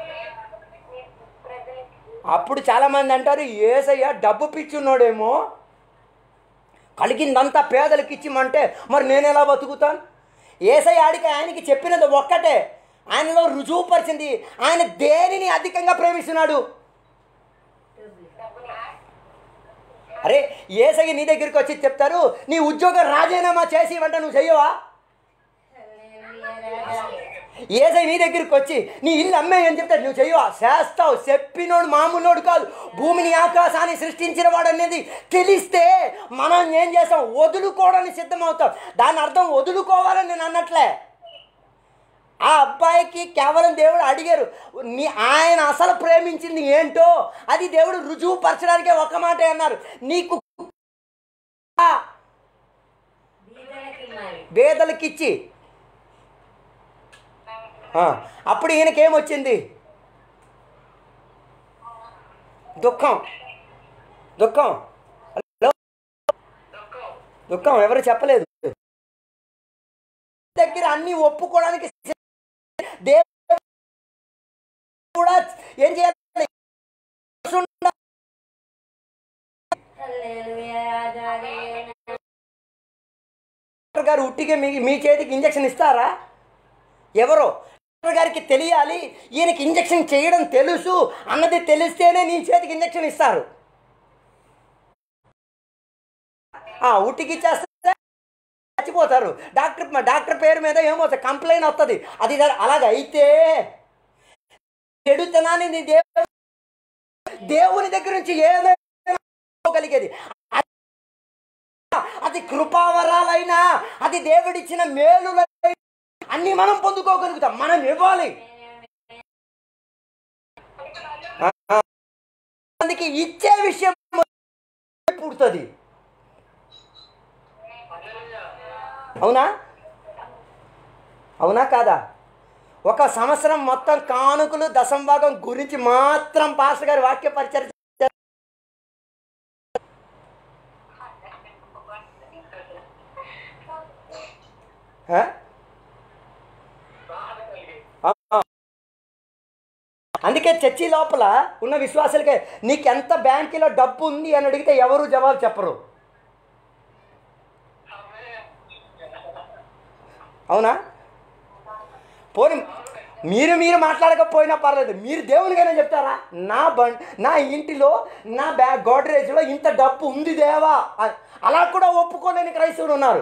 అప్పుడు చాలామంది అంటారు ఏసయ్య డబ్బు పిచ్చున్నాడేమో కలిగిందంతా పేదలకు ఇచ్చిమంటే మరి నేను ఎలా బతుకుతాను ఏసయ్య ఆడికి ఆయనకి చెప్పినది ఒక్కటే ఆయనలో రుజువుపరిచింది ఆయన దేనిని అధికంగా ప్రేమిస్తున్నాడు అరే ఏసయ్య నీ దగ్గరికి వచ్చి చెప్తారు నీ ఉద్యోగం రాజీనామా చేసి ఇవ్వంటే నువ్వు చెయ్యవా హల్లెలూయా రాజా ఏసై నీ దగ్గరికి వచ్చి నీ ఇల్లు అమ్మాయి అని చెప్తే నువ్వు చెయ్యవా చేస్తావు చెప్పినోడు మామూలోడు కాదు భూమిని ఆకాశాన్ని సృష్టించిన వాడు అనేది తెలిస్తే మనం ఏం చేస్తాం వదులుకోవడానికి సిద్ధమవుతాం దాని అర్థం వదులుకోవాలని నేను అన్నట్లే ఆ అబ్బాయికి కేవలం దేవుడు అడిగారు నీ ఆయన అసలు ప్రేమించింది ఏంటో అది దేవుడు రుజువు పరచడానికే ఒక మాట అన్నారు నీకు బీదలకి మరి పేదలకిచ్చి ఆ, అప్పుడు ఈయనకేమొచ్చింది దుఃఖం దుఃఖం హలో దుఃఖం ఎవరు చెప్పలేదు దగ్గర అన్ని ఒప్పుకోవడానికి దేవుడు కూడా ఏం చేయాలి హల్లెలూయా రాజా దేవుని డాక్టర్ గారు ఉట్టిగా మీ మీ చేతికి ఇంజక్షన్ ఇస్తారా ఎవరో డాక్టర్ గారికి తెలియాలి ఈయనకి ఇంజక్షన్ చేయడం తెలుసు అన్నది తెలిస్తేనే నీ చేతికి ఇంజక్షన్ ఇస్తారు ఆ, ఉట్టికి ఇచ్చేస్తే చచ్చిపోతారు డాక్టర్ మా డాక్టర్ పేరు మీద ఏమవుతుంది కంప్లైంట్ వస్తుంది అది జర- అలాగ అయితే చెడుతనాన్ని నీ దేవుడు దేవుని దగ్గర నుంచి ఏదైనా కలిగేది అది కృపావరాలైనా అది దేవుడిచ్చిన మేలులైనా అన్ని మనం పొందుకోగలుగుతాం మనం ఇవ్వాలి ఆ, ఆ. అందుకే ఇచ్చే విషయం పుడుతుంది అవునా అవునా కాదా ఒక సంవత్సరం మొత్తం కానుకలు దశంభాగం గురించి మాత్రం పాస్టర్ గారి వాక్య పరిచయం ఆ? ఆ. అందుకే చర్చి లోపల ఉన్న విశ్వాసాలకే నీకు ఎంత బ్యాంకులో డబ్బు ఉంది అని అడిగితే ఎవరు జవాబు చెప్పరు అవునా పోనీ మీరు మీరు మాట్లాడకపోయినా పర్లేదు మీరు దేవునికైనా చెప్తారా నా బం నా ఇంటిలో నా బ్యా గోడ్రేజ్లో ఇంత డబ్బు ఉంది దేవా అ- అలా కూడా ఒప్పుకోలేని క్రైస్తవులు ఉన్నారు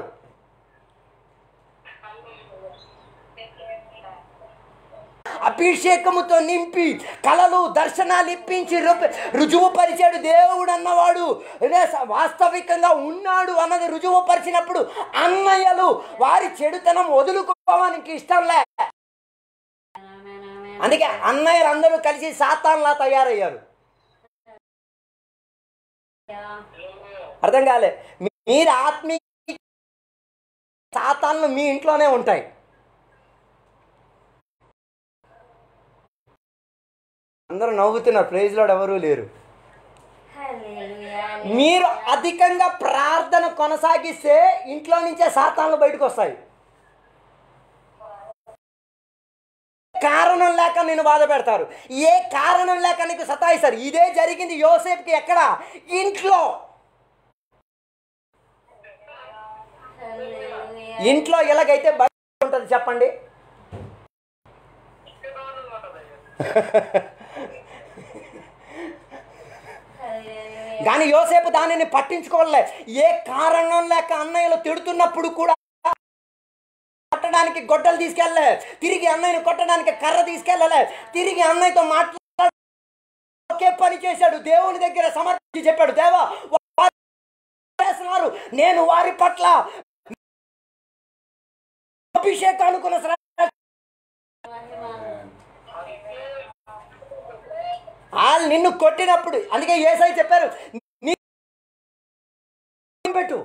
అభిషేకముతో నింపి కళలు దర్శనాలు ఇప్పించి రుప- రుజువు పరిచాడు దేవుడు అన్నవాడు ఇదే స- వాస్తవికంగా ఉన్నాడు అన్నది రుజువు పరిచినప్పుడు అన్నయ్యలు వారి చెడుతనం వదులుకోవడానికి ఇష్టం లే ఆమేన్ ఆమేన్ అందుకే అన్నయ్యలు అందరూ కలిసి సాతాన్లా తయారయ్యారు అర్థం కాలే మీ- మీరు ఆత్మీయ సాతాన్లు మీ ఇంట్లోనే ఉంటాయి అందరూ నవ్వుతున్నారు ప్రైజ్లో ఎవరూ లేరు హల్లెలూయా మీరు అధికంగా ప్రార్థన కొనసాగిస్తే ఇంట్లో నుంచే సాతాన్లు బయటకు వస్తాయి కారణం లేక నేను బాధ పెడతారు ఏ కారణం లేక నీకు సతాయిస్తారు ఇదే జరిగింది యోసేపుకి ఎక్కడ ఇంట్లో హల్లెలూయా ఇంట్లో ఎలాగైతే బయట ఉంటుంది చెప్పండి హల్లెలూయా కానీ యోసేపు దానిని పట్టించుకోలే ఏ కారణం లేక అన్నయ్యలు తిడుతున్నప్పుడు కూడా కొట్టడానికి గొడ్డలు తీసుకెళ్ళలే తిరిగి అన్నయ్యని కొట్టడానికి కర్ర తీసుకెళ్ళలే తిరిగి అన్నయ్యతో మాట్లాడ ఒకే పని చేశాడు దేవుని దగ్గర సమర్పించి చెప్పాడు దేవా వారు చేస్తున్నారు నేను వారి పట్ల అభిషేకాలు కొనసాగ వాళ్ళు నిన్ను కొట్టినప్పుడు అందుకే ఏసై చెప్పారు నీ పెట్టు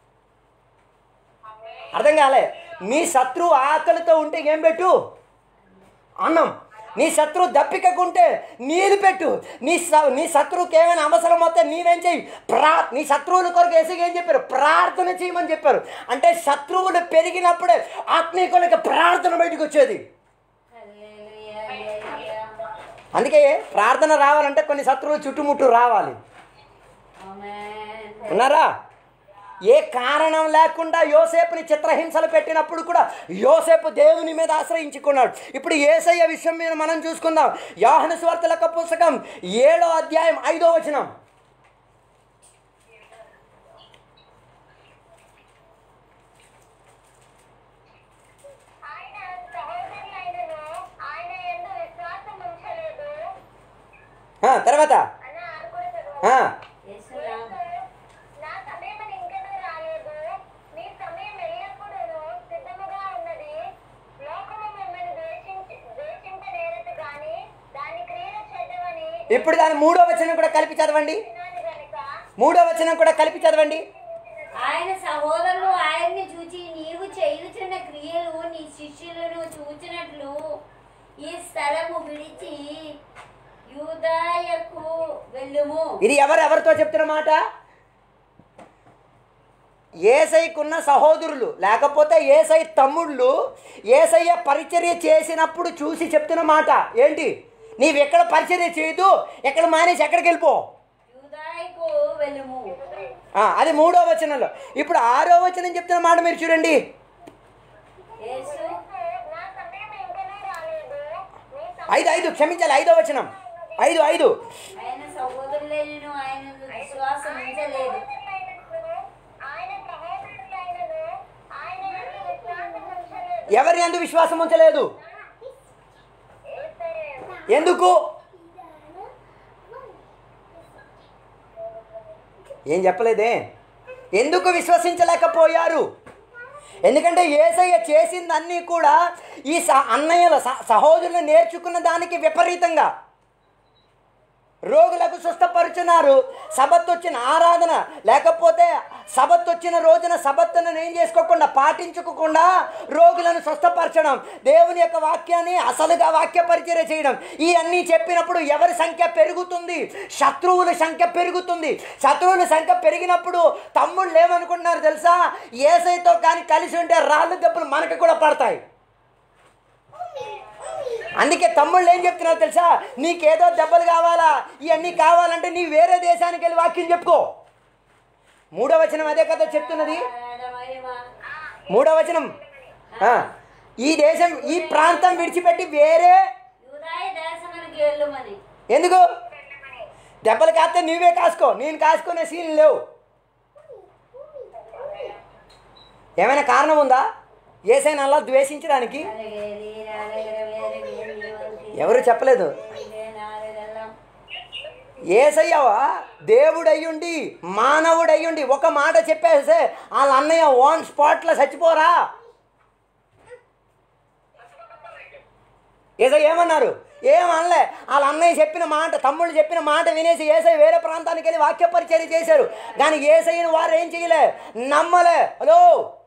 అర్థం కాలే నీ శత్రువు ఆకలితో ఉంటే ఏం పెట్టు అన్నం నీ శత్రువు దప్పికకుంటే నీళ్ళు పెట్టు నీ స- నీ శత్రువుకి ఏమైనా అవసరం వస్తే నీవేం చెయ్యి ప్రా నీ శత్రువుల కొరకు వేసి ఏం చెప్పారు ప్రార్థన చేయమని చెప్పారు అంటే శత్రువులు పెరిగినప్పుడే ఆత్మీయులకు ప్రార్థన బయటకు వచ్చేది హల్లెలూయా హల్లెలూయా అందుకే ప్రార్థన రావాలంటే కొన్ని శత్రువులు చుట్టుముట్టు రావాలి ఆమేన్ ఉన్నారా ఏ కారణం లేకుండా యోసేపుని చిత్రహింసలు పెట్టినప్పుడు కూడా యోసేపు దేవుని మీద ఆశ్రయించుకున్నాడు ఇప్పుడు ఏసయ్య విషయం మీద మనం చూసుకుందాం యోహన స్వార్థలక పుస్తకం ఏడో అధ్యాయం ఐదో వచనం ఆయన సహోదరులైనను ఆయన యందు విశ్వాసం ఉంచలేదు ఆ, తర్వాత అని అనుకుంటారు ఆ, యేసురామ్ నా సమయం ఇంకనూ రాలేదు మీ సమయం ఎల్లప్పుడూ సిద్ధముగా ఉన్నది లోకము మిమ్మల్ని ద్వేషించి ద్వేషింపనేరదు గాని దాని క్రియలు చెడ్డవని ఇప్పుడు దాని మూడో వచనం కూడా కలిపి చదవండి విన్నాను గనుక మూడో వచనం కూడా కలిపి చదవండి ఆయన సహోదరులు ఆయన్ని చూచి నీవు చేయుచున్న క్రియలు నీ శిష్యులను చూచినట్లు ఈ స్థలము విడిచి యూదాయకు వెళ్ళుము ఇది ఎవరు ఎవరితో చెప్తున్న మాట ఏసైకున్న సహోదరులు లేకపోతే ఏసై తమ్ముళ్ళు ఏసయ్య పరిచర్య చేసినప్పుడు చూసి చెప్తున్న మాట ఏంటి నీవు ఎక్కడ పరిచర్య చేయదు ఎక్కడ మానేసి ఎక్కడికి వెళ్ళిపో యూదాయకు వెళ్ళుము ఆ, అది మూడో వచనంలో ఇప్పుడు ఆరో వచనం చెప్తున్న మాట మీరు చూడండి యేసు నా సమయం ఇంకనూ రాలేదు మీ ఐదు ఐదు క్షమించాలి ఐదో వచనం ఐదు ఐదు ఆయన సహోదరులను ఆయన విశ్వాసం ఉంచలేదు సహోదరులైనను ఆయన సహోదరులైనను ఆయన యందు విశ్వాసం ఉంచలేదు ఎవరి అందు విశ్వాసం ఉంచలేదు యేసయ్య ఎందుకు ఏం చెప్పలేదే ఎందుకు విశ్వసించలేకపోయారు ఎందుకంటే ఏసయ్య చేసిందన్నీ కూడా ఈ స అన్నయ్యల స- సహోదరులు నేర్చుకున్న దానికి విపరీతంగా రోగులకు స్వస్థపరుచున్నారు సబత్ వచ్చిన ఆరాధన లేకపోతే సబత్ వచ్చిన రోజున సబత్తును ఏం చేసుకోకుండా పాటించుకోకుండా రోగులను స్వస్థపరచడం దేవుని యొక్క వాక్యాన్ని అసలుగా వాక్య పరిచర్య చేయడం ఇవన్నీ చెప్పినప్పుడు ఎవరి సంఖ్య పెరుగుతుంది శత్రువుల సంఖ్య పెరుగుతుంది శత్రువుల సంఖ్య పెరిగినప్పుడు తమ్ముళ్ళు ఏమనుకుంటున్నారు తెలుసా ఏసైతో కానీ కలిసి ఉంటే రాళ్ళు దెబ్బలు మనకు కూడా పడతాయి అందుకే తమ్ముళ్ళు ఏం చెప్తున్నారు తెలుసా నీకేదో దెబ్బలు కావాలా ఇవన్నీ కావాలంటే నీ వేరే దేశానికి వెళ్ళి వాక్యం చెప్పుకో మూడో వచనం అదే కదా చెప్తున్నది మూడో వచనం ఆ, ఈ దేశం ఈ ప్రాంతం విడిచిపెట్టి వేరే యూదాయ దేశమునికి వెళ్ళుమని ఎందుకు దెబ్బలు కాస్తే నువ్వే కాసుకో నేను కాసుకునే సీన్ లేవు ఏమైనా కారణం ఉందా ఏసైనా అలా ద్వేషించడానికి ఎవరు చెప్పలేదు ఏసయ్యవా దేవుడయ్యుండి మానవుడయ్యుండి ఒక మాట చెప్పేస్తే వాళ్ళ అన్నయ్య ఓన్ స్పాట్లో చచ్చిపోరా ఏసై ఏమన్నారు ఏమనలే వాళ్ళ అన్నయ్య చెప్పిన మాట తమ్ముళ్ళు చెప్పిన మాట వినేసి ఏసై వేరే ప్రాంతానికి వెళ్ళి వాక్య పరిచర్య చేశారు కానీ ఏసైని వారు ఏం చేయలే నమ్మలే హలో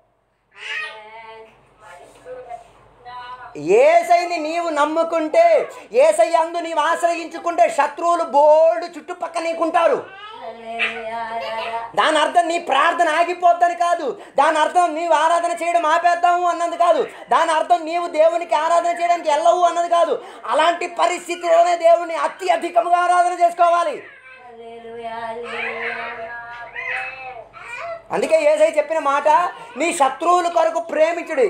ఏసైని నీవు నమ్ముకుంటే ఏసై అందు నీవు ఆశ్రయించుకుంటే శత్రువులు బోల్డ్ చుట్టుపక్క నీకుంటారు దాని అర్థం నీ ప్రార్థన ఆగిపోద్దని కాదు దాని అర్థం నీవు ఆరాధన చేయడం ఆపేద్దాము అన్నది కాదు దాని అర్థం నీవు దేవునికి ఆరాధన చేయడానికి వెళ్ళవు అన్నది కాదు అలాంటి పరిస్థితిలోనే దేవుని అతి అధికంగా ఆరాధన చేసుకోవాలి అందుకే ఏసై చెప్పిన మాట నీ శత్రువుల కొరకు ప్రేమించుడి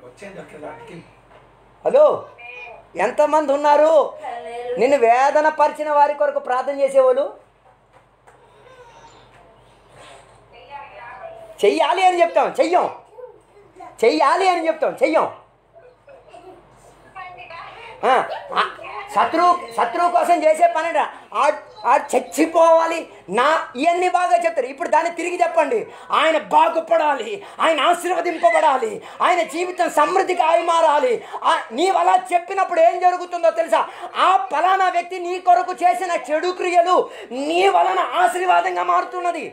హలో ఎంతమంది ఉన్నారు నిన్ను వేదన పరిచిన వారి కొరకు ప్రార్థన చేసేవాళ్ళు చెయ్యాలి అని చెప్తాం చెయ్యం చెయ్యాలి అని చెప్తాం చెయ్యం ఆ, ఆ, శత్రువు శత్రువు కోసం చేసే పని ఆ చచ్చిపోవాలి నా ఇవన్నీ బాగా చెప్తారు ఇప్పుడు దాన్ని తిరిగి చెప్పండి ఆయన బాగుపడాలి ఆయన ఆశీర్వదింపబడాలి ఆయన జీవితం సమృద్ధిగా అయి మారాలి ఆ, నీవు అలా చెప్పినప్పుడు ఏం జరుగుతుందో తెలుసా ఆ ఫలానా వ్యక్తి నీ కొరకు చేసిన చెడు క్రియలు నీ వలన ఆశీర్వాదంగా మారుతున్నది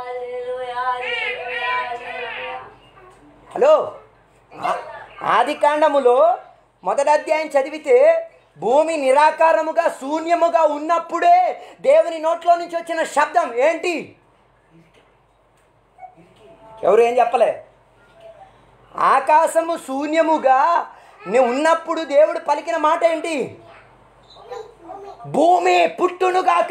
హలో ఆ- ఆది కాండములో మొదటి అధ్యాయం చదివితే భూమి నిరాకారముగా శూన్యముగా ఉన్నప్పుడే దేవుని నోట్లో నుంచి వచ్చిన శబ్దం ఏంటి ఎవరు ఏం చెప్పలే ఆకాశము శూన్యముగా నువ్వు ఉన్నప్పుడు దేవుడు పలికిన మాట ఏంటి భూమి పుట్టునుగాక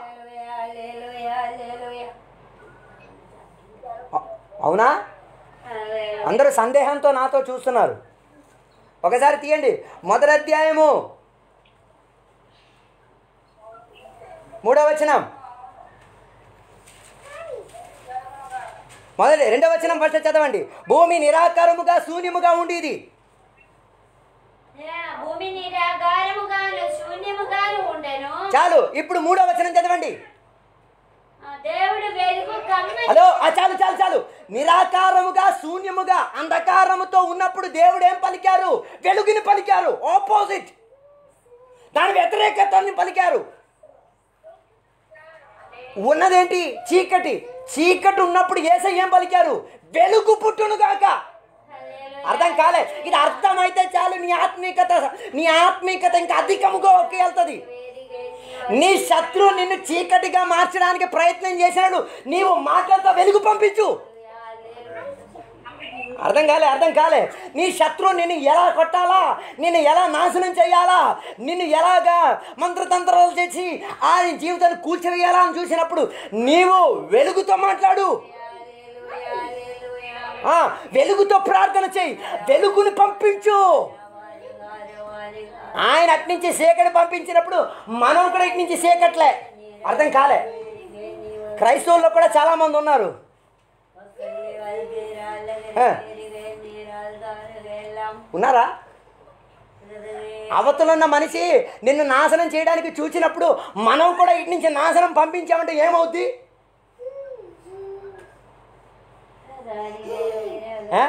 అ- అవునా అందరూ సందేహంతో నాతో చూస్తున్నారు ఒకసారి తీయండి మొదటి అధ్యాయము మూడవ వచనం మొదటి రెండవ వచనం ఫస్ట్ చదవండి భూమి నిరాకారముగా శూన్యముగా ఉండేది భూమి నిరాగారముగాను శూన్యముగాను ఉండెను చాలు ఇప్పుడు మూడవ వచనం చదవండి ఆ దేవుడు వెలుగు కమ్మ హలో ఆ చాలు చాలు చాలు నిరాకారముగా శూన్యముగా అంధకారముతో ఉన్నప్పుడు దేవుడు ఏం పలికారు వెలుగుని పలికారు ఆపోజిట్ దాని వ్యతిరేకతని పలికారు ఉన్నదేంటి చీకటి చీకటి ఉన్నప్పుడు ఏసై ఏం పలికారు వెలుగు పుట్టునుగాక అర్థం కాలే ఇది అర్థమైతే చాలు నీ ఆత్మీయత నీ ఆత్మీయత ఇంకా అధికముగా ఒకే వెళ్తుంది నీ శత్రువు నిన్ను చీకటిగా మార్చడానికి ప్రయత్నం చేసినాడు నీవు మాటలతో వెలుగు పంపించు అర్థం కాలే అర్థం కాలే నీ శత్రువు నిన్ను ఎలా కొట్టాలా నిన్ను ఎలా నాశనం చేయాలా నిన్ను ఎలాగా మంత్రతంత్రాలు చేసి ఆ నీ జీవితాన్ని కూల్చివేయాలా అని చూసినప్పుడు నీవు వెలుగుతో మాట్లాడు ఆ, వెలుగుతో ప్రార్థన చేయి వెలుగుని పంపించు ఆయన అట్నుంచి సేకటి పంపించినప్పుడు మనం కూడా ఇటు నుంచి సేకట్లే అర్థం కాలే క్రైస్తవుల్లో కూడా చాలా మంది ఉన్నారు ఆ. ఉన్నారా అవతలున్న మనిషి నిన్ను నాశనం చేయడానికి చూసినప్పుడు మనం కూడా ఇటు నుంచి నాశనం పంపించామంటే ఏమవుద్ది ఆ?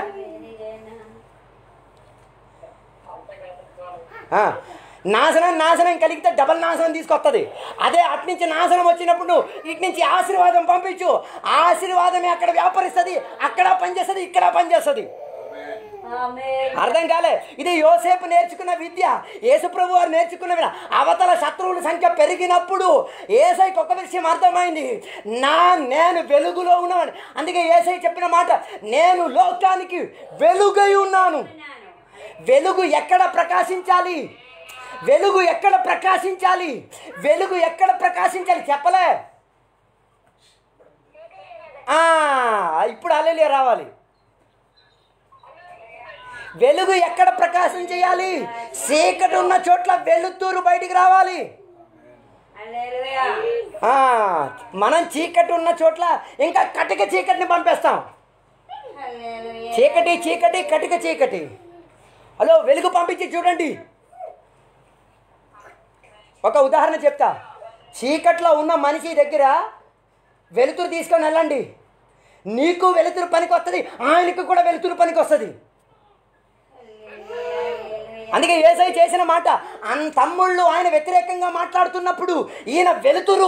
ఆ, నాశనం నాశనం కలిగితే డబల్ నాశనం తీసుకొస్తుంది అదే అటు నుంచి నాశనం వచ్చినప్పుడు నువ్వు ఇటు నుంచి ఆశీర్వాదం పంపించు ఆ ఆశీర్వాదమే అక్కడ వ్యాపరిస్తుంది అక్కడ పనిచేస్తుంది ఇక్కడ పనిచేస్తుంది అర్థం కాలే ఇది యోసేపు నేర్చుకున్న విద్య యేసుప్రభు వారు నేర్చుకున్న విద్య అవతల శత్రువుల సంఖ్య పెరిగినప్పుడు ఏసైకి ఒక విషయం అర్థమైంది నా నేను వెలుగులో ఉన్నాను అందుకే ఏసై చెప్పిన మాట నేను లోకానికి వెలుగై ఉన్నాను వెలుగు ఎక్కడ ప్రకాశించాలి వెలుగు ఎక్కడ ప్రకాశించాలి వెలుగు ఎక్కడ ప్రకాశించాలి చెప్పలే ఆ, ఇప్పుడు అల్లెలే రావాలి వెలుగు ఎక్కడ ప్రకాశం చేయాలి చీకటి ఉన్న చోట్ల వెలుతురు బయటికి రావాలి ఆ, మనం చీకటి ఉన్న చోట్ల ఇంకా కటిక చీకటిని పంపేస్తాం చీకటి చీకటి కటిక చీకటి హలో వెలుగు పంపించి చూడండి ఒక ఉదాహరణ చెప్తా చీకట్లో ఉన్న మనిషి దగ్గర వెలుతురు తీసుకొని వెళ్ళండి నీకు వెలుతురు పనికి వస్తుంది ఆయనకు కూడా వెలుతురు పనికి వస్తుంది అందుకే ఏసై చేసిన మాట అన్ తమ్ముళ్ళు ఆయన వ్యతిరేకంగా మాట్లాడుతున్నప్పుడు ఈయన వెలుతురు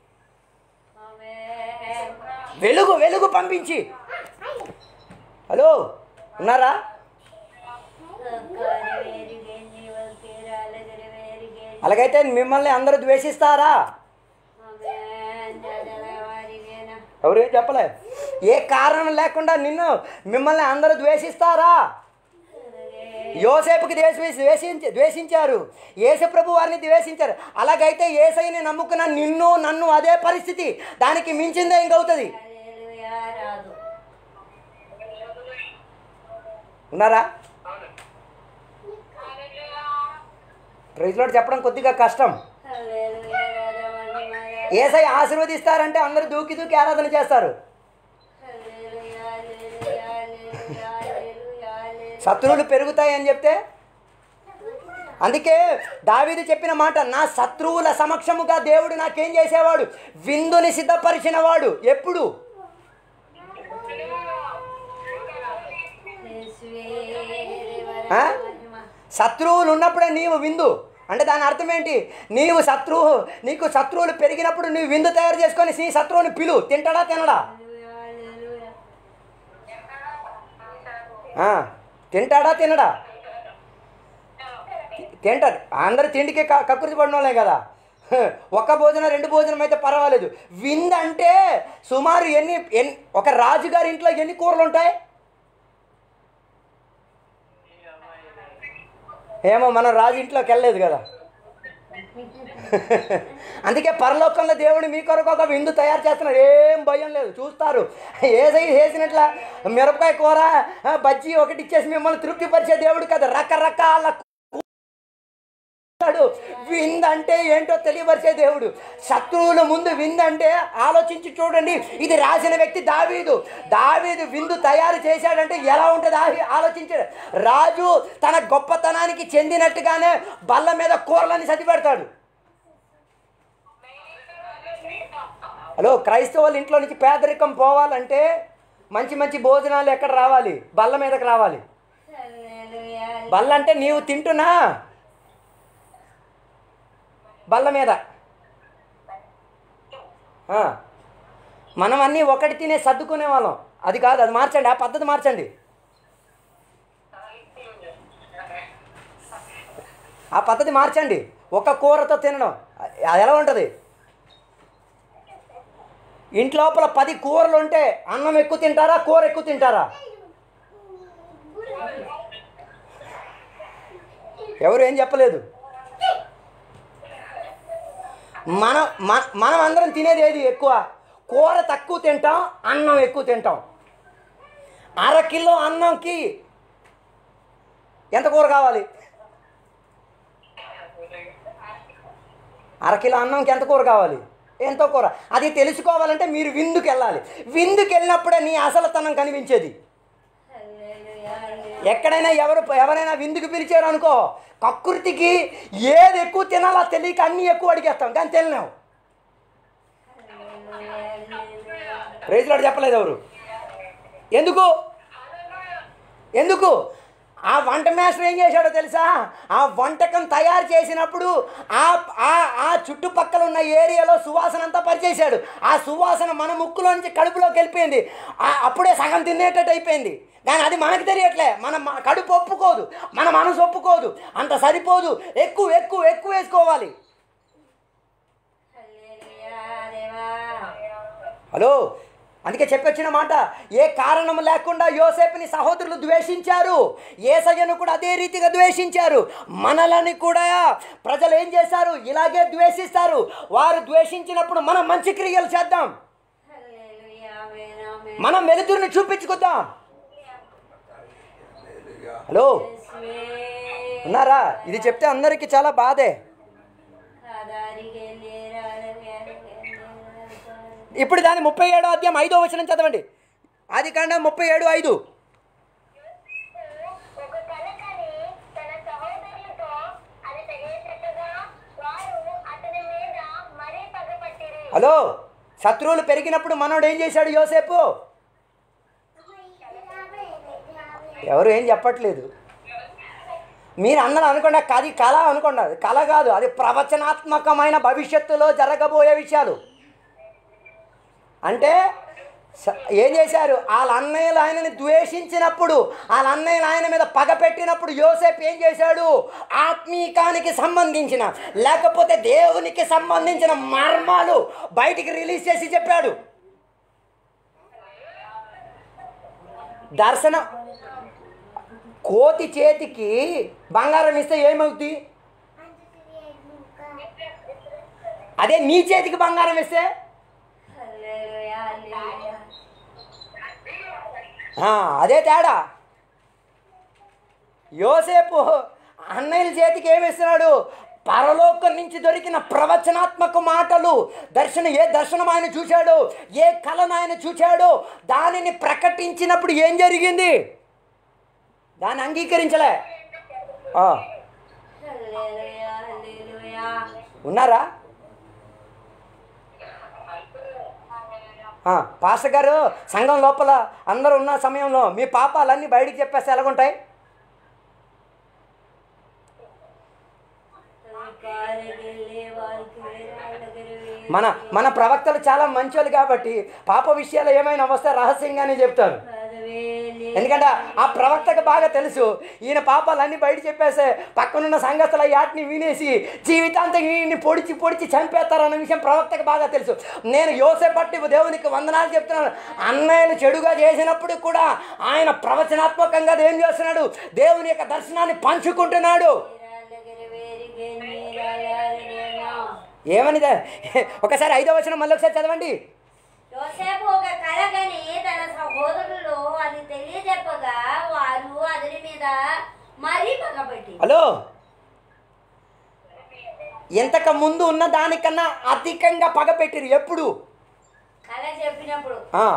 వెలుగు వెలుగు పంపించి హలో ఉన్నారా అలాగైతే మిమ్మల్ని అందరూ ద్వేషిస్తారా ఎవరు ఏం చెప్పలే ఏ కారణం లేకుండా నిన్ను మిమ్మల్ని అందరూ ద్వేషిస్తారా యోసేపుకి ద్వేషి ద్వేషించి ద్వేషించారు యేసుప్రభు వారిని ద్వేషించారు అలాగైతే ఏసైని నమ్ముకున్న నిన్ను నన్ను అదే పరిస్థితి దానికి మించిందే ఇంకవుతుంది ఉన్నారా ప్రైజ్లో చెప్పడం కొద్దిగా కష్టం హల్లెలూయా రాజమహిమ ఏసై ఆశీర్వదిస్తారంటే అందరూ దూకి దూకి ఆరాధన చేస్తారు హల్లెలూయా హల్లెలూయా హల్లెలూయా హల్లెలూయా హల్లెలూయా శత్రువులు పెరుగుతాయని చెప్తే అందుకే దావీదు చెప్పిన మాట నా శత్రువుల సమక్షముగా దేవుడు నాకేం చేసేవాడు విందుని సిద్ధపరిచిన వాడు ఎప్పుడు యేసువే ఆ? రాజమహిమ శత్రువులు ఉన్నప్పుడే నీవు విందు అంటే దాని అర్థం ఏంటి నీవు శత్రువు నీకు శత్రువులు పెరిగినప్పుడు నీవు విందు తయారు చేసుకొని నీ శత్రువుని పిలు తింటాడా తినడా హల్లెలూయా హల్లెలూయా ఆ, తింటాడా తినడా తింటాడు అందరు తిండికి క- కక్కుర్తి పడిన వాళ్ళే కదా హ, ఒక భోజనం రెండు భోజనం అయితే పర్వాలేదు విందు అంటే సుమారు ఎన్ని ఎన్ని ఒక రాజుగారి ఇంట్లో ఎన్ని కూరలు ఉంటాయి ఏమో మనం రాజు ఇంట్లోకి వెళ్ళలేదు కదా అందుకే పరలోకంలో దేవుడు మీ కొరకు ఒక విందు తయారు చేస్తున్నారు ఏం భయం లేదు చూస్తారు ఏదై చేసినట్ల మిరపకాయ కూర ఆ, బజ్జీ ఒకటి ఇచ్చేసి మిమ్మల్ని తృప్తిపరిచే దేవుడు కదా రకరకాల కూరలు. విందు అంటే ఏంటో తెలియపరిచే దేవుడు శత్రువుల ముందు విందు అంటే ఆలోచించి చూడండి ఇది రాసిన వ్యక్తి దావీదు దావీదు విందు తయారు చేశాడంటే ఎలా ఉంటుంది ఆ- ఆలోచించాడు రాజు తన గొప్పతనానికి చెందినట్టుగానే బల్ల మీద కూరలని సతి పెడతాడు హలో క్రైస్తవుల ఇంట్లో నుంచి పేదరికం పోవాలంటే మంచి మంచి భోజనాలు ఎక్కడ రావాలి బల్ల మీదకి రావాలి హల్లెలూయా బల్ల అంటే నీవు తింటున్నా బల్ల మీద ఆ. మనం అన్నీ ఒకటి తినే సర్దుకునే వాళ్ళం అది కాదు అది మార్చండి ఆ పద్ధతి మార్చండి ఆ పద్ధతి మార్చండి ఒక కూరతో తినడం అది ఎలా ఉంటుంది ఇంట్లోపల పది కూరలు ఉంటే అన్నం ఎక్కువ తింటారా కూర ఎక్కువ తింటారా ఎవరు ఏం చెప్పలేదు మనం మన- మనం అందరం తినేది ఏది ఎక్కువ కూర తక్కువ తింటాం అన్నం ఎక్కువ తింటాం అర కిలో అన్నంకి ఎంత కూర కావాలి అరకిలో అన్నంకి ఎంత కూర కావాలి ఎంతో కూర అది తెలుసుకోవాలంటే మీరు విందుకు వెళ్ళాలి విందుకు వెళ్ళినప్పుడే నీ అసలుతనం కనిపించేది హల్లెలూయా హల్లెలూయా ఎక్కడైనా ఎవరు ఎవరైనా విందుకు పిలిచారు అనుకో కకృతికి ఏది ఎక్కువ తినాలో తెలియక అన్నీ ఎక్కువ అడిగేస్తాం కానీ తెలినాం రైతులాడు చెప్పలేదు ఎవరు ఎందుకు ఎందుకు ఆ వంట మాస్టర్ ఏం చేశాడో తెలుసా ఆ వంటకం తయారు చేసినప్పుడు ఆ ఆ ఆ చుట్టుపక్కల ఉన్న ఏరియాలో సువాసన అంతా పరిచేశాడు ఆ సువాసన మన ముక్కులో నుంచి కడుపులోకి వెళ్ళిపోయింది ఆ- అప్పుడే సగం తినేటట్టు అయిపోయింది కానీ అది మనకు తెలియట్లే మన మ- కడుపు ఒప్పుకోదు మన మనసు ఒప్పుకోదు అంత సరిపోదు ఎక్కువ ఎక్కువ ఎక్కువ వేసుకోవాలి హల్లెలూయా దేవా హలో అందుకే చెప్పొచ్చిన మాట ఏ కారణం లేకుండా యోసేపుని సహోదరులు ద్వేషించారు ఏసయ్యను కూడా అదే రీతిగా ద్వేషించారు మనలని కూడా ప్రజలు ఏం చేశారు ఇలాగే ద్వేషిస్తారు వారు ద్వేషించినప్పుడు మనం మంచి క్రియలు చేద్దాం హల్లెలూయా ఆమేన్ ఆమేన్ మనం వెలుతురుని చూపించుకుందాం హలో యేసువే ఉన్నారా ఇది చెప్తే అందరికీ చాలా బాధే కాదారిగే లేరాలగే ఇప్పుడు దాని ముప్పై ఏడో అధ్యాయం ఐదో వచనం చదవండి అది కాండ ముప్పై ఏడు ఐదు ఒక కల కని తన సహోదరులతో అది తెలియచెట్టగా వారు అతని మీద మరీ పగపట్టిరి హలో శత్రువులు పెరిగినప్పుడు మనోడు ఏం చేశాడు యోసేపు ఎవరు ఏం చెప్పట్లేదు మీరు అందరూ అనుకోండి అది కళ అనుకోండి అది కళ కాదు అది ప్రవచనాత్మకమైన భవిష్యత్తులో జరగబోయే విషయాలు అంటే స- ఏం చేశారు వాళ్ళ అన్నయ్యలు ఆయనని ద్వేషించినప్పుడు వాళ్ళ అన్నయ్యలు ఆయన మీద పగ పెట్టినప్పుడు యోసేపు ఏం చేశాడు ఆత్మీకానికి సంబంధించిన లేకపోతే దేవునికి సంబంధించిన మర్మాలు బయటికి రిలీజ్ చేసి చెప్పాడు దర్శనం కోతి చేతికి బంగారం ఇస్తే ఏమవుతుంది అదే నీ చేతికి బంగారం ఇస్తే హల్లెలూయా హల్లెలూయా ఆ, అదే తేడా యోసేపు అన్నయ్యల చేతికి ఏమిస్తున్నాడు పరలోకం నుంచి దొరికిన ప్రవచనాత్మక మాటలు దర్శనం ఏ దర్శనం ఆయన చూశాడో ఏ కళను ఆయన చూశాడో దానిని ప్రకటించినప్పుడు ఏం జరిగింది దాన్ని అంగీకరించలే ఆ, హల్లెలూయా హల్లెలూయా ఉన్నారా ఆ, పాస్టర్ గారు సంఘం లోపల అందరూ ఉన్న సమయంలో మీ పాపాలన్నీ బయటికి చెప్పేస్తే ఎలాగుంటాయి కారగిల్లే వారికి వేరాలగరివే మన మన ప్రవక్తలు చాలా మంచోళ్ళు కాబట్టి పాప విషయాలు ఏమైనా వస్తే రహస్యంగానే చెప్తారు పదవేలే ఎందుకంటే ఆ ప్రవక్తకు బాగా తెలుసు ఈయన పాపాలన్నీ బయట చెప్పేస్తే పక్కనున్న సంఘస్థల యాటిని వినేసి జీవితాంతం ఈయన్ని పొడిచి పొడిచి చంపేస్తారన్న విషయం ప్రవక్తకు బాగా తెలుసు నేను యోసే పట్టి దేవునికి వందనాలు చెప్తున్నాను అన్నయ్యను చెడుగా చేసినప్పుడు కూడా ఆయన ప్రవచనాత్మకంగా ఏం చేస్తున్నాడు దేవుని యొక్క దర్శనాన్ని పంచుకుంటున్నాడు వేరాలగరివేరిగే నీరాలారిగేనా ఏమని ఒకసారి ఐదో వచనం మళ్ళీ ఒకసారి చదవండి యోసేపు ఒక కలగని తన సహోదరులు అది తెలియజెప్పగా వారు అతని మీద మరీ పగబట్టి హలో ఎంతకు ముందు ఉన్న దానికన్నా అధికంగా పగపెట్టిరు ఎప్పుడు కళ చెప్పినప్పుడు ఆ.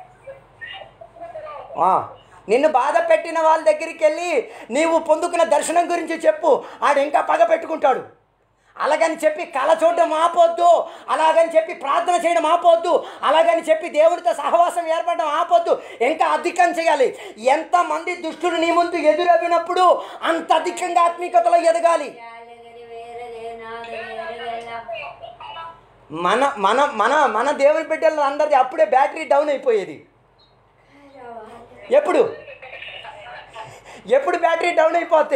ఆ. నిన్ను బాధ పెట్టిన వాళ్ళ దగ్గరికి వెళ్ళి నీవు పొందుకున్న దర్శనం గురించి చెప్పు ఆడు ఇంకా పగ పెట్టుకుంటాడు అలాగని చెప్పి కళ చూడడం ఆపొద్దు అలాగని చెప్పి ప్రార్థన చేయడం ఆపొద్దు అలాగని చెప్పి దేవుడితో సహవాసం ఏర్పడడం ఆపొద్దు ఇంకా అధికం చేయాలి ఎంతమంది దుష్టులు నీ ముందు ఎదురవినప్పుడు అంత అధికంగా ఆత్మీయతలో ఎదగాలి యాలగరి వేరలేనాదగరిగెల్ల. మన మన మన మన దేవుని బిడ్డలు అందరిది అప్పుడే బ్యాటరీ డౌన్ అయిపోయేది ఎప్పుడు ఎప్పుడు బ్యాటరీ డౌన్ అయిపోతే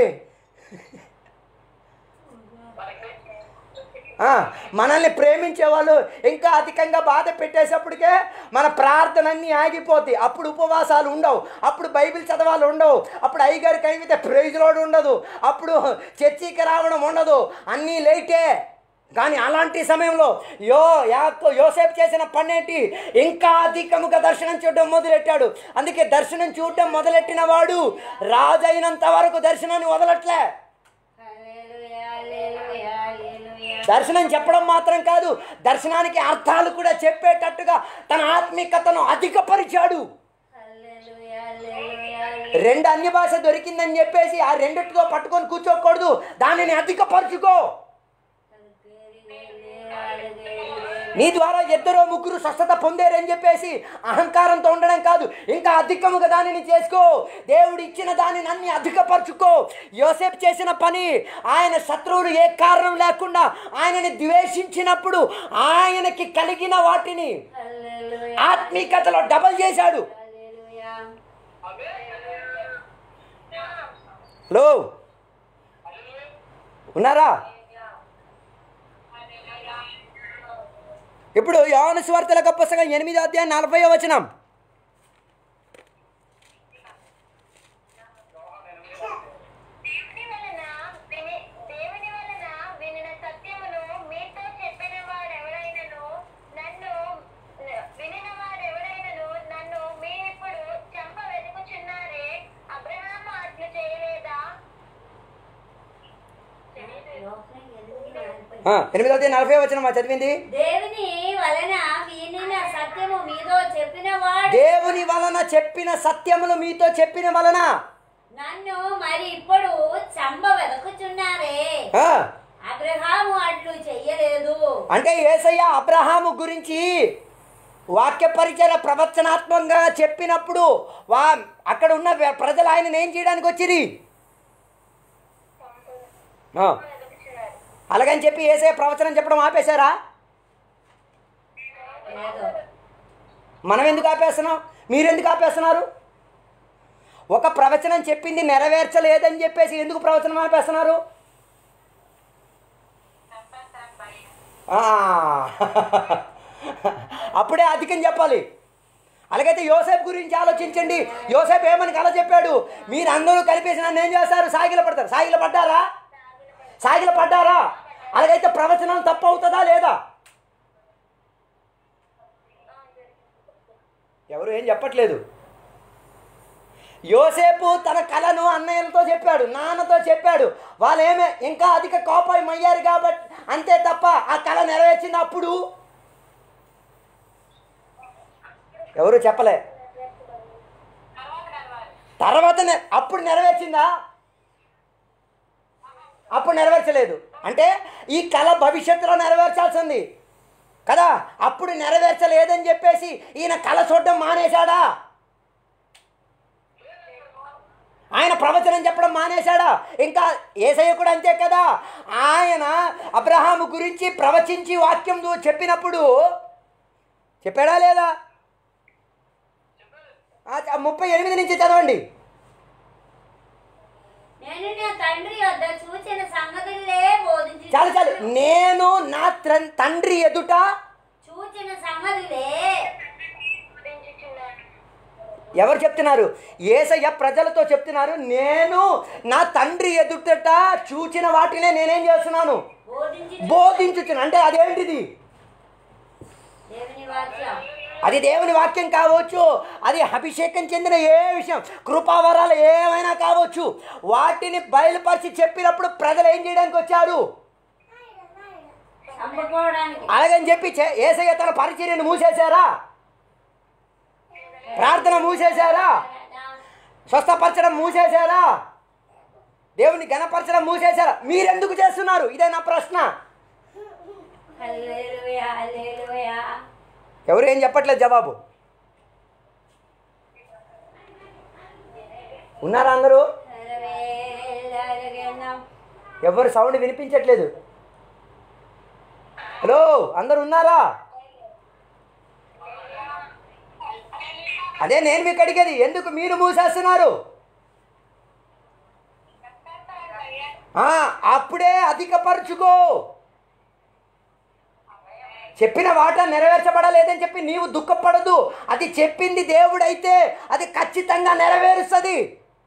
ఆ, మనల్ని ప్రేమించే వాళ్ళు ఇంకా అధికంగా బాధ పెట్టేటప్పటికే మన ప్రార్థనన్నీ ఆగిపోతాయి అప్పుడు ఉపవాసాలు ఉండవు అప్పుడు బైబిల్ చదవాలి ఉండవు అప్పుడు అయ్యగారి కైవితే ప్రైజ్ లోడ్ ఉండదు అప్పుడు చర్చికి రావడం ఉండదు అన్నీ లేటే కానీ అలాంటి సమయంలో యో యాకో యోసేపు చేసిన పనేంటి ఇంకా అధికముగా దర్శనం చూడడం మొదలెట్టాడు అందుకే దర్శనం చూడడం మొదలెట్టిన వాడు రాజైనంత వరకు దర్శనాన్ని వదలట్లే హల్లెలూయా, హల్లెలూయా, హల్లెలూయా. దర్శనం చెప్పడం మాత్రం కాదు దర్శనానికి అర్థాలు కూడా చెప్పేటట్టుగా తన ఆత్మికతను అధికపరిచాడు హల్లెలూయా, హల్లెలూయా, హల్లెలూయా. రెండు అన్య భాష దొరికిందని చెప్పేసి ఆ రెండిటితో పట్టుకొని కూర్చోకూడదు దానిని అధికపరచుకో నీ ద్వారా ఇద్దరు ముగ్గురు స్వస్థత పొందారని చెప్పేసి అహంకారంతో ఉండడం కాదు ఇంకా అధికముగా దానిని చేసుకో దేవుడు ఇచ్చిన దానిని అన్ని అధికపరచుకో యోసేపు చేసిన పని ఆయన శత్రువులు ఏ కారణం లేకుండా ఆయనని ద్వేషించినప్పుడు ఆయనకి కలిగిన వాటిని హల్లెలూయా, ఆత్మీకతలో డబల్ చేశాడు హల్లెలూయా. హలో ఉన్నారా ఇప్పుడు యోహాను స్వార్థల గొప్ప పుస్తకం ఎనిమిదో అధ్యాయం నలభై వచనం దేవుని వలన విని దేవుని వలన వినిన సత్యమును మీతో చెప్పిన వాడెవరైనను నన్ను వినిన వాడెవరైనను నన్ను మీరిప్పుడు చంప వెతుకుచున్నారే అబ్రహాము అట్లు చేయలేదా ఆ, ఎనిమిదో అధ్యాయం నలభై వచనం మా చదివింది దేవుని వలన వినిన సత్యము మీదో చెప్పిన వాడు దేవుని వలన చెప్పిన సత్యములు మీతో చెప్పిన వలన నన్ను మరి ఇప్పుడు చంప వెదకుచున్నారే ఆ, అబ్రహాము అట్లు చెయ్యలేదు అంటే ఏసయ్య అబ్రహాము గురించి వాక్య పరిచయ ప్రవచనాత్మకంగా చెప్పినప్పుడు వా అక్కడ ఉన్న ప్రజలు ఆయన ఏం చేయడానికి వచ్చిరి ఆ, వెతుకుచున్నారు అలాగని చెప్పి ఏసే ప్రవచనం చెప్పడం ఆపేశారా లేదు మనం ఎందుకు ఆపేస్తున్నాం మీరు ఎందుకు ఆపేస్తున్నారు ఒక ప్రవచనం చెప్పింది నెరవేర్చలేదని చెప్పేసి ఎందుకు ప్రవచనం ఆపేస్తున్నారు ఆ, అప్పుడే అధికం చెప్పాలి అలాగైతే యోసేపు గురించి ఆలోచించండి యోసేపు ఏమని కల చెప్పాడు మీరు అందరూ కలిపేసి నన్ను ఏం చేస్తారు సాగిల పడతారు సాగిల పడ్డారా సాగిల పడ్డారా అలాగైతే ప్రవచనం తప్పు అవుతుందా లేదా ఎవరు ఏం చెప్పట్లేదు యోసేపు తన కళను అన్నయ్యలతో చెప్పాడు నాన్నతో చెప్పాడు వాళ్ళు ఏమే ఇంకా అధిక కోపం అయ్యారు కాబట్టి అంతే తప్ప ఆ కళ నెరవేర్చింది అప్పుడు ఎవరు చెప్పలే తర్వాత నె- అప్పుడు నెరవేర్చిందా అప్పుడు నెరవేర్చలేదు అంటే ఈ కళ భవిష్యత్తులో నెరవేర్చాల్సింది కదా అప్పుడు నెరవేర్చలేదని చెప్పేసి ఈయన కళ చూడడం మానేశాడా ఆయన ప్రవచనం చెప్పడం మానేశాడా ఇంకా ఏసయ్య కూడా అంతే కదా ఆయన అబ్రహాము గురించి ప్రవచించి వాక్యం దు- చెప్పినప్పుడు చెప్పాడా లేదా ఆ, చ- ముప్పై ఎనిమిది నుంచి చదవండి నేను నా తండ్రి వద్ద చూచిన సంగతులే బోధించి చాలు చాలు నేను నా త్ర- తండ్రి ఎదుట చూచిన సంగతులే బోధించుచున్నాను. ఎవరు చెప్తున్నారు ఏసయ్య ప్రజలతో చెప్తున్నారు నేను నా తండ్రి ఎదుటట చూచిన వాటినే నేనేం చేస్తున్నాను బోధించి బోధించుచున్నాను అంటే అదేంటిది దేవుని వాక్యం అది దేవుని వాక్యం కావచ్చు అది అభిషేకం చెందిన ఏ విషయం కృపావరాలు ఏమైనా కావచ్చు వాటిని బయలుపరిచి చెప్పినప్పుడు ప్రజలు ఏం చేయడానికి వచ్చారు చంపుకోవడానికి అలాగని చెప్పి చే- ఏసయ్య తన పరిచర్యను మూసేశారా ప్రార్థన మూసేశారా స్వస్థపరచడం మూసేశారా దేవుని గణపరచడం మూసేశారా మీరెందుకు చేస్తున్నారు ఇదే నా ప్రశ్న హల్లెలూయా హల్లెలూయా ఎవరు ఏం చెప్పట్లేదు జవాబు ఉన్నారా అందరూ హల్లెలూయా ఎవరు సౌండ్ వినిపించట్లేదు హలో అందరు ఉన్నారా అదే నేను మీకు అడిగేది ఎందుకు మీరు మూసేస్తున్నారు ఆ, అప్పుడే అధికపరచుకో చెప్పిన వాట నెరవేర్చబడలేదని చెప్పి నీవు దుఃఖపడదు అది చెప్పింది దేవుడైతే అది ఖచ్చితంగా నెరవేరుస్తుంది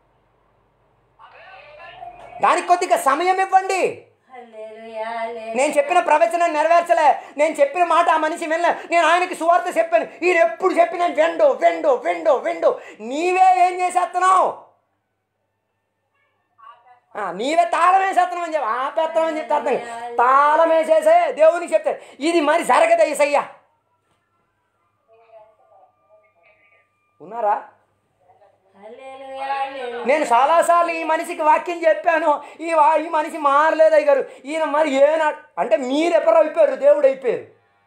దానికి కొద్దిగా సమయం ఇవ్వండి హల్లెలూయా హల్లెలూయా నేను చెప్పిన ప్రవచనం నెరవేర్చలే నేను చెప్పిన మాట ఆ మనిషి వెళ్ళలే నేను ఆయనకి సువార్త చెప్పాను ఈయన ఎప్పుడు చెప్పిన వెండు వెండు వెండు వెండు నీవే ఏం చేసేస్తున్నావు ఆ, నీవే తాళం వేసేస్తున్నావు అని చెప్పి ఆపేస్తున్నావు అని చెప్తే అర్థం కాదు. తాళం వేసేసే దేవునికి చెప్తాడు ఇది మరి జరగదు ఈసయ్యా ఉన్నారా హల్లెలూయా హల్లెలూయా నేను చాలాసార్లు ఈ మనిషికి వాక్యం చెప్పాను ఈ వా ఈ మనిషి మారలేదు అయ్యారు ఈయన మరి ఏనా అంటే మీరు ఎప్పుడు అయిపోయారు దేవుడు అయిపోయారు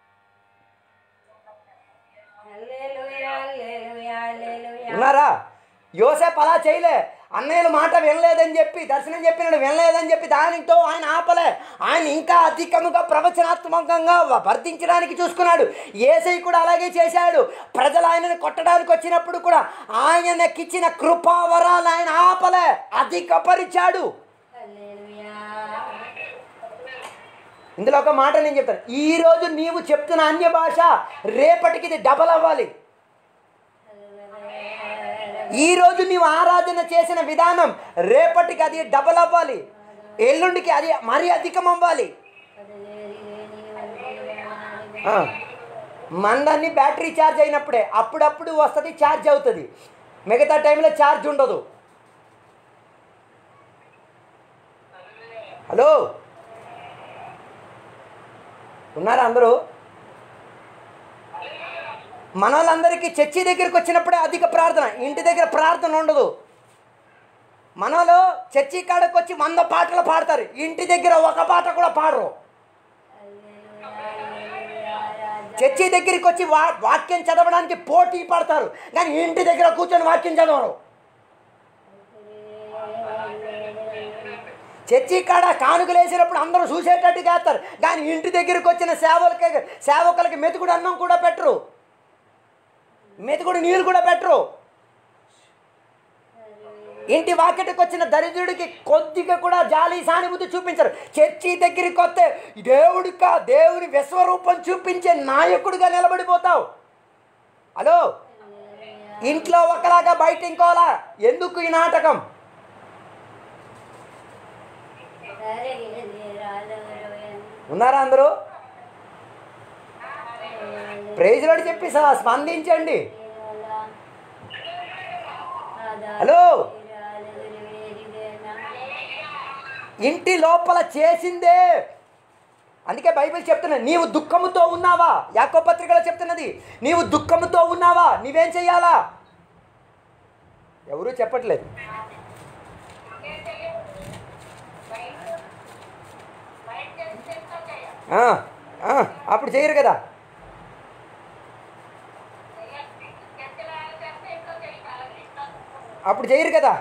హల్లెలూయా హల్లెలూయా హల్లెలూయా ఉన్నారా యోసేపు అలా చేయలే అన్నయ్యల మాట వినలేదని చెప్పి దర్శనం చెప్పినాడు వినలేదని చెప్పి దానితో ఆయన ఆపలే ఆయన ఇంకా అధికముగా ప్రవచనాత్మకంగా వర్ధించడానికి చూసుకున్నాడు ఏసై కూడా అలాగే చేశాడు ప్రజలు ఆయనను కొట్టడానికి వచ్చినప్పుడు కూడా ఆయనకిచ్చిన కృపావరాలు ఆయన ఆపలే అధికపరిచాడు హల్లెలూయా ఇందులో ఒక మాట నేను చెప్తాను ఈ రోజు నీవు చెప్తున్న అన్య భాష రేపటికి ఇది డబల్ అవ్వాలి ఈ రోజు నీవు ఆరాధన చేసిన విధానం రేపటికి అది డబల్ అవ్వాలి ఎల్లుండికి అది మరీ అధికం అవ్వాలి ఆ, మందన్ని బ్యాటరీ ఛార్జ్ అయినప్పుడే అప్పుడప్పుడు వస్తుంది ఛార్జ్ అవుతుంది మిగతా టైంలో ఛార్జ్ ఉండదు హలో ఉన్నారా అందరూ మన వాళ్ళందరికీ చర్చి దగ్గరికి వచ్చినప్పుడే అధిక ప్రార్థన ఇంటి దగ్గర ప్రార్థన ఉండదు మనలో చర్చి కాడకు వచ్చి వంద పాటలు పాడతారు ఇంటి దగ్గర ఒక పాట కూడా పాడరు చర్చి దగ్గరికి వచ్చి వా వాక్యం చదవడానికి పోటీ పడతారు కానీ ఇంటి దగ్గర కూర్చొని వాక్యం చదవరు చర్చి కాడ కానుకలు వేసినప్పుడు అందరూ చూసేటట్టు చేస్తారు కానీ ఇంటి దగ్గరికి వచ్చిన సేవలకి సేవకులకి మెతుకుడు అన్నం కూడా పెట్టరు మెతుకుడు నీళ్ళు కూడా పెట్టరు ఇంటి వాకిటికి వచ్చిన దరిద్రుడికి కొద్దిగా కూడా జాలి సానుభూతి చూపించరు చర్చి దగ్గరికి వస్తే దేవుడిక దేవుని విశ్వరూపం చూపించే నాయకుడిగా నిలబడిపోతావు హలో ఇంట్లో ఒకలాగా బయట ఇంకోలా ఎందుకు ఈ నాటకం ఉన్నారా అందరూ ప్రైజ్లోడు చెప్పి స- స్పందించండి హలో ఇంటి లోపల చేసిందే అందుకే బైబిల్ చెప్తున్నది నీవు దుఃఖముతో ఉన్నావా యాకో పత్రికలో చెప్తున్నది నీవు దుఃఖముతో ఉన్నావా నీవేం చెయ్యాలా ఎవరూ చెప్పట్లేదు ఆ, ఆ, అప్పుడు చేయరు కదా అప్పుడు చేయరు కదా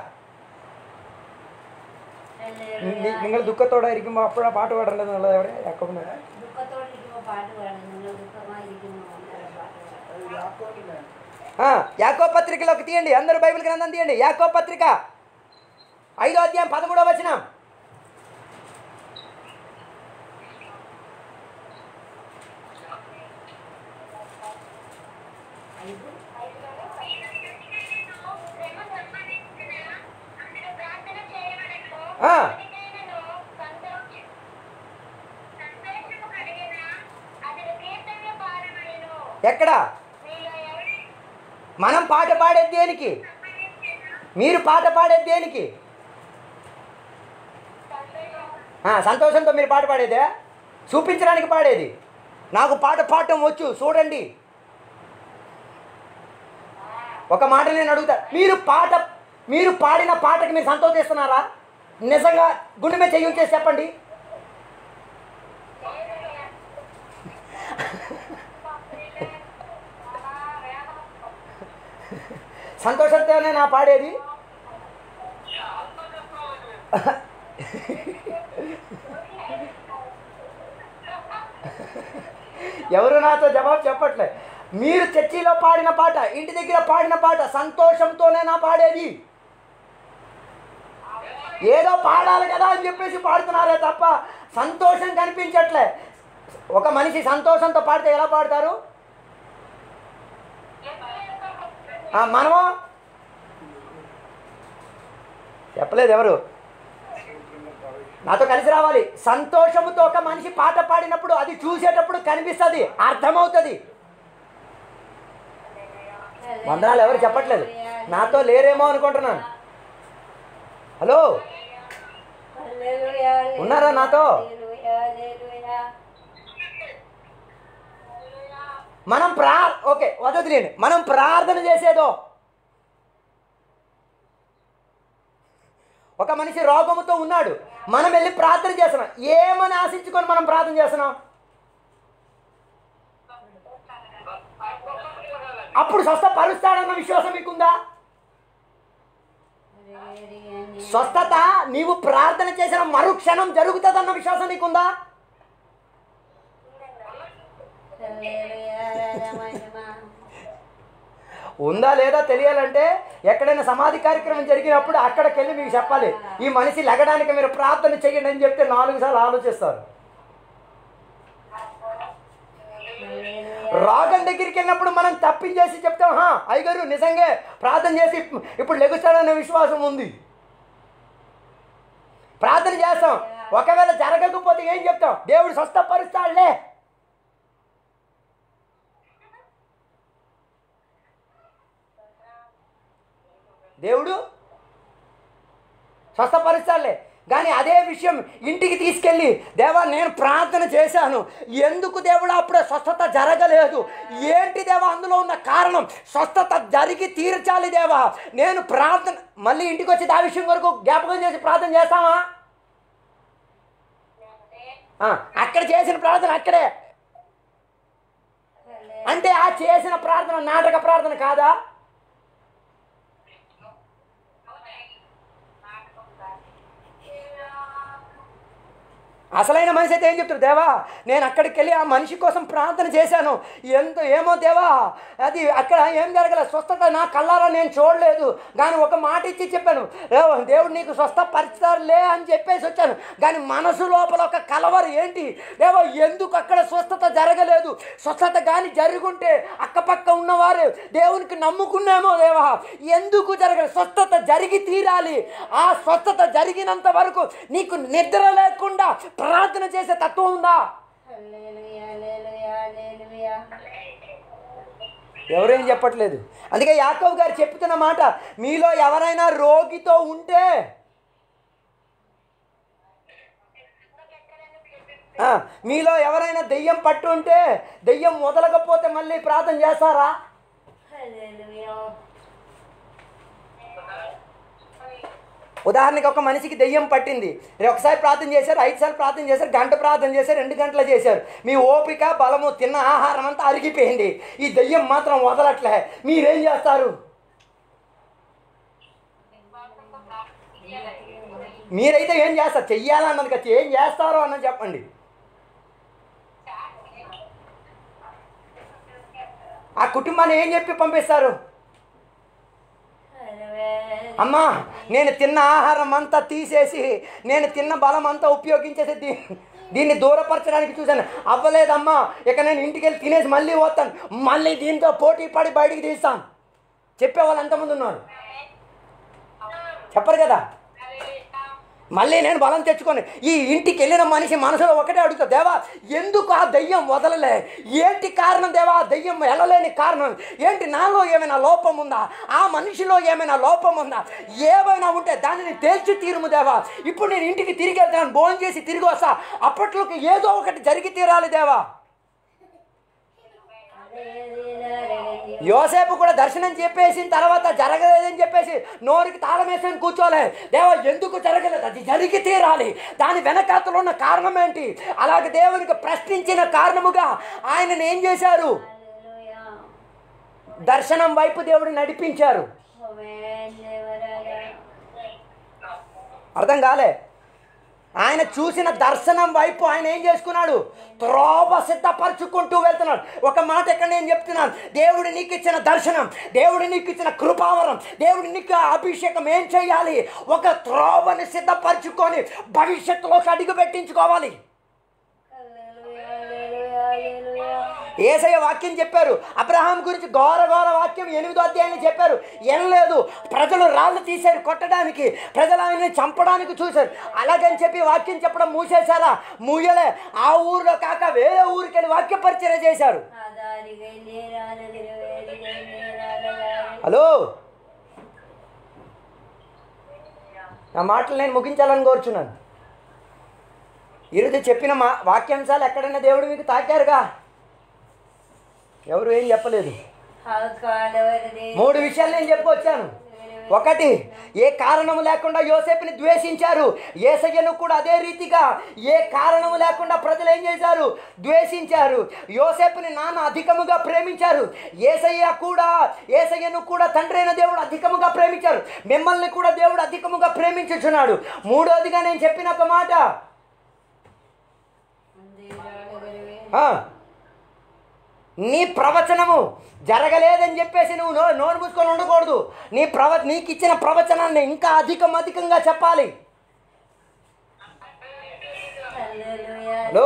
നി- നിങ്ങൾ ദുഃഖത്തോടെ ഇരിക്കുമ്പോൾ അപ്പോഴാ പാട്ട് പാടേണ്ടതെന്നുള്ളത് എവിടെ യാക്കോബിന് ദുഃഖത്തോടിരിക്കുമ്പോ പാട്ട് പാടണം നിങ്ങൾ ദുഃഖമായിരിക്കുന്നു അന്നേരം പാട്ട് പാടണം ఆ, యాకో పత్రికలోకి తీయండి అందరూ బైబిల్ గ్రంథం తీయండి యాకో పత్రిక ఐదో అధ్యాయం పదమూడవ వచనం ఐదు ఆ. ఎక్కడ మనం పాట పాడేది దేనికి మీరు పాట పాడేది దేనికి ఆ, సంతోషంతో మీరు పాట పాడేదే చూపించడానికి పాడేది నాకు పాట పాడటం వచ్చు చూడండి ఒక మాట నేను అడుగుతా మీరు పాట మీరు పాడిన పాటకి మీరు సంతోషిస్తున్నారా నిజంగా గుండె మీద చెయ్యి ఉంచేసి చెప్పండి సంతోషంతోనే నా పాడేది ఎవరు నాతో జవాబు చెప్పట్లే మీరు చర్చిలో పాడిన పాట ఇంటి దగ్గర పాడిన పాట సంతోషంతోనే నా పాడేది ఏదో పాడాలి కదా అని చెప్పేసి పాడుతున్నారే తప్ప సంతోషం కనిపించట్లే ఒక మనిషి సంతోషంతో పాడితే ఎలా పాడతారు ఆ, మనము చెప్పలేదు ఎవరు నాతో కలిసి రావాలి సంతోషముతో ఒక మనిషి పాట పాడినప్పుడు అది చూసేటప్పుడు కనిపిస్తుంది అర్థమవుతుంది వందనాలు ఎవరు చెప్పట్లేదు నాతో లేరేమో అనుకుంటున్నాను హలో హల్లెలూయా, ఉన్నారా నాతో? హల్లెలూయా, హల్లెలూయా. మనం ప్రా ఓకే వదలేండి మనం ప్రార్థన చేసేదో ఒక మనిషి రోగముతో ఉన్నాడు మనం వెళ్ళి ప్రార్థన చేస్తున్నాం ఏమని ఆశించుకొని మనం ప్రార్థన చేస్తున్నాం అప్పుడు స్వస్థపరుస్తాడన్న విశ్వాసం మీకుందా స్వస్థత నీవు ప్రార్థన చేసిన మరుక్షణం జరుగుతుందన్న విశ్వాసం నీకుందా హల్లెలూయా, రాజమహిమ. ఉందా లేదా తెలియాలంటే ఎక్కడైనా సమాధి కార్యక్రమం జరిగినప్పుడు అక్కడికి వెళ్ళి మీకు చెప్పాలి ఈ మనిషి లెగడానికి మీరు ప్రార్థన చేయండి అని చెప్తే నాలుగు సార్లు ఆలోచిస్తారు రాగం దగ్గరికి వెళ్ళినప్పుడు మనం తప్పించేసి చెప్తాం హా అయ్యగారు నిజంగా ప్రార్థన చేసి ఇప్పుడు లెగుస్తాడనే విశ్వాసం ఉంది ప్రార్థన చేస్తాం ఒకవేళ జరగకపోతే ఏం చెప్తాం దేవుడు స్వస్థపరుస్తాడులే దేవుడు స్వస్థపరుస్తాడులే కానీ అదే విషయం ఇంటికి తీసుకెళ్ళి దేవా నేను ప్రార్థన చేశాను ఎందుకు దేవుడు అప్పుడే స్వస్థత జరగలేదు ఏంటి దేవా అందులో ఉన్న కారణం స్వస్థత జరిగి తీర్చాలి దేవా నేను ప్రార్థన మళ్ళీ ఇంటికి వచ్చి ఆ విషయం వరకు జ్ఞాపకం చేసి ప్రార్థన చేస్తామా ఆ, అక్కడ చేసిన ప్రార్థన అక్కడే అంటే ఆ చేసిన ప్రార్థన నాటక ప్రార్థన కాదా అసలైన మనిషి అయితే ఏం చెప్తారు దేవా నేను అక్కడికి వెళ్ళి ఆ మనిషి కోసం ప్రార్థన చేశాను ఎంత ఏమో దేవా అది అక్కడ ఏం జరగలేదు స్వస్థత నా కళ్ళారా నేను చూడలేదు కానీ ఒక మాట ఇచ్చి చెప్పాను "దేవా, దేవుడు నీకు స్వస్థపరుస్తారులే అని చెప్పేసి వచ్చాను కానీ మనసు లోపల ఒక కలవరు ఏంటి దేవా ఎందుకు అక్కడ స్వస్థత జరగలేదు స్వస్థత కానీ జరుగుంటే అక్కపక్క ఉన్నవారు దేవునికి నమ్ముకున్నామో దేవా ఎందుకు జరగలేదు స్వస్థత జరిగి తీరాలి ఆ స్వస్థత జరిగినంత వరకు నీకు నిద్ర లేకుండా ప్రార్థన చేసే తత్వం ఉందా హల్లెలూయా, హల్లెలూయా, హల్లెలూయా. ఎవరేం చెప్పట్లేదు అందుకే యాకవ్ గారు చెప్తున్న మాట మీలో ఎవరైనా రోగితో ఉంటే ఆ, మీలో ఎవరైనా దెయ్యం పట్టు ఉంటే దెయ్యం వదలకపోతే మళ్ళీ ప్రార్థన చేస్తారా హల్లెలూయా ఉదాహరణకి ఒక మనిషికి దెయ్యం పట్టింది రే- ఒకసారి ప్రార్థన చేశారు ఐదు సార్లు ప్రార్థన చేశారు గంట ప్రార్థన చేశారు రెండు గంటలు చేశారు మీ ఓపిక బలము తిన్న ఆహారం అంతా అరిగిపోయింది ఈ దెయ్యం మాత్రం వదలట్లే మీరేం చేస్తారు మీరైతే ఏం చేస్తారు చెయ్యాలన్నది కదా ఏం చేస్తారో అన్నది చెప్పండి ఆ కుటుంబాన్ని ఏం చెప్పి పంపిస్తారు హల్లెలూయా అమ్మా నేను తిన్న ఆహారం అంతా తీసేసి నేను తిన్న బలం అంతా ఉపయోగించేసి దీ దీన్ని దూరపరచడానికి చూశాను అవ్వలేదమ్మా ఇక నేను ఇంటికి వెళ్ళి తినేసి మళ్ళీ పోతాను మళ్ళీ దీంతో పోటీ పడి బయటికి తీస్తాను చెప్పే వాళ్ళు ఎంతమంది ఉన్నారు చెప్పరు కదా మళ్ళీ నేను బలం తెచ్చుకొని ఈ ఇంటికి వెళ్ళిన మనిషి మనసులో ఒకటే అడుగుతా దేవా ఎందుకు ఆ దయ్యం వదలలే ఏంటి కారణం దేవా ఆ దయ్యం వెళ్ళలేని కారణం ఏంటి నాలో ఏమైనా లోపం ఉందా ఆ మనిషిలో ఏమైనా లోపం ఉందా ఏమైనా ఉంటే దానిని తేల్చి తీరుము దేవా ఇప్పుడు నేను ఇంటికి తిరిగి వెళ్తాను భోజనం చేసి తిరిగి వస్తా అప్పట్లోకి ఏదో ఒకటి జరిగి తీరాలి దేవా యోసేపు కూడా దర్శనం చెప్పేసిన తర్వాత జరగలేదని చెప్పేసి నోరికి తాళం వేసుకొని కూర్చోలే దేవా ఎందుకు జరగలేదు అది జరిగి తీరాలి దాని వెనకాతలో ఉన్న కారణం ఏంటి అలాగే దేవునికి ప్రశ్నించిన కారణముగా ఆయనను ఏం చేశారు హల్లెలూయా దర్శనం వైపు దేవుడు నడిపించారు ఆమేన్ దేవరాజా అర్థం కాలే ఆయన చూసిన దర్శనం వైపు ఆయన ఏం చేసుకున్నాడు త్రోవ సిద్ధపరచుకుంటూ వెళ్తున్నాడు ఒక మాట ఎక్కడ నేను చెప్తున్నాను దేవుడు నీకు ఇచ్చిన దర్శనం దేవుడు నీకు ఇచ్చిన కృపావరం దేవుడు నీకు ఆ అభిషేకం ఏం చేయాలి ఒక త్రోవని సిద్ధపరచుకొని భవిష్యత్తులోకి అడుగు పెట్టించుకోవాలి హల్లెలూయా హల్లెలూయా హల్లెలూయా ఏసయ్య వాక్యం చెప్పారు అబ్రహాం గురించి ఘోర ఘోర వాక్యం ఎనిమిదో అధ్యాయంలో చెప్పారు ఏం లేదు ప్రజలు రాళ్ళు తీశారు కొట్టడానికి ప్రజలు ఆయన్ని చంపడానికి చూశారు అలాగని చెప్పి వాక్యం చెప్పడం మూసేశారా మూయలే ఆ ఊరిలో కాక వేరే ఊరికి వెళ్ళి వాక్య పరిచయం చేశారు ఆదారిగై నేరాలదిరువేదిగై నేరాలగా హలో నా మాటలు నేను ముగించాలని కోరుచున్నాను ఈరోజు చెప్పిన మా వాక్యాంశాలు ఎక్కడైనా దేవుడు మీకు తాకారుగా ఎవరు ఏం చెప్పలేదు హల్కాడవరదే మూడు విషయాలు నేను చెప్పుకొచ్చాను ఒకటి ఏ కారణము లేకుండా యోసేపుని ద్వేషించారు ఏసయ్యను కూడా అదే రీతిగా ఏ కారణము లేకుండా ప్రజలు ఏం చేశారు ద్వేషించారు యోసేపుని నాన్న అధికముగా ప్రేమించారు ఏసయ్య కూడా ఏసయ్యను కూడా తండ్రి అయిన దేవుడు అధికముగా ప్రేమించారు మిమ్మల్ని కూడా దేవుడు అధికముగా ప్రేమించుచున్నాడు మూడోదిగా నేను చెప్పిన ఒక మాట అందేరాలగరవే ఆ, నీ ప్రవచనము జరగలేదని చెప్పేసి నువ్వు నో నోరు మూసుకొని ఉండకూడదు నీ ప్రవ నీకు ఇచ్చిన ప్రవచనాన్ని ఇంకా అధికం అధికంగా చెప్పాలి హల్లెలూయా హలో.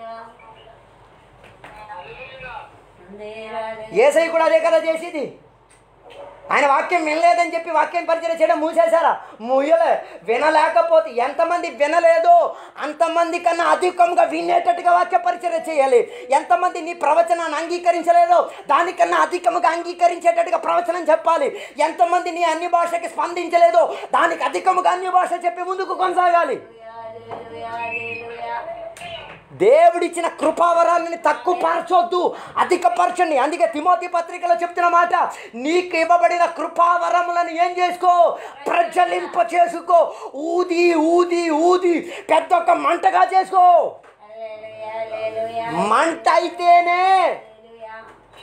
అందేరాలగరవే ఏసై కూడా అదే కదా చేసేది ఆయన వాక్యం వినలేదని చెప్పి వాక్యం పరిచయం చేయడం మూసేశారా మూయలే వినలేకపోతే ఎంతమంది వినలేదో అంతమంది కన్నా అధికంగా వినేటట్టుగా వాక్య పరిచయం చేయాలి ఎంతమంది నీ ప్రవచనాన్ని అంగీకరించలేదో దానికన్నా అధికంగా అంగీకరించేటట్టుగా ప్రవచనం చెప్పాలి ఎంతమంది నీ అన్ని భాషకి స్పందించలేదో దానికి అధికముగా అన్ని భాష చెప్పి ముందుకు కొనసాగాలి హల్లెలూయా హల్లెలూయా దేవుడిచ్చిన కృపావరాన్ని తక్కువ పరచొద్దు అధికపరచండి అందుకే తిమోతి పత్రికలో చెప్తున్న మాట నీకు ఇవ్వబడిన కృపావరములను ఏం చేసుకో ప్రజ్వలింప చేసుకో ఊది ఊది ఊది పెద్ద ఒక మంటగా చేసుకో హల్లెలూయా హల్లెలూయా మంట అయితేనే హల్లెలూయా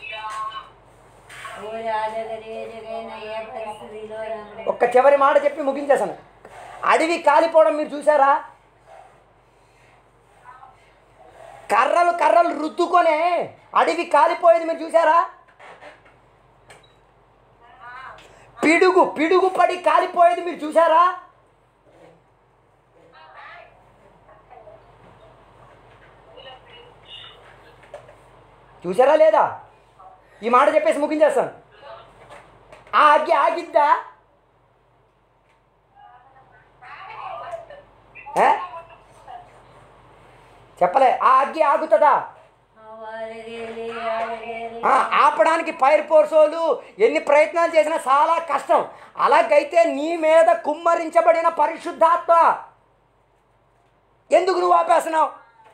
ఓ రాజగరే జగనయ్య పరిస్థితిలో రాముడే ఒక్క చివరి మాట చెప్పి ముగించేశాను అడవి కాలిపోవడం మీరు చూసారా కర్రలు కర్రలు రుద్దుకొనే అడవి కాలిపోయేది మీరు చూసారా పిడుగు పిడుగు పడి కాలిపోయేది మీరు చూసారా చూసారా లేదా ఈ మాట చెప్పేసి ముగించేస్తాను ఆ అగ్గి ఆగిద్దా ఏ? చెప్పలే ఆ అగ్గి ఆగుతుందా అవును ఆ, ఆపడానికి ఫైర్ ఫోర్సోలు ఎన్ని ప్రయత్నాలు చేసినా చాలా కష్టం అలాగైతే నీ మీద కుమ్మరించబడిన పరిశుద్ధాత్మ ఎందుకు నువ్వు ఆపేస్తున్నావు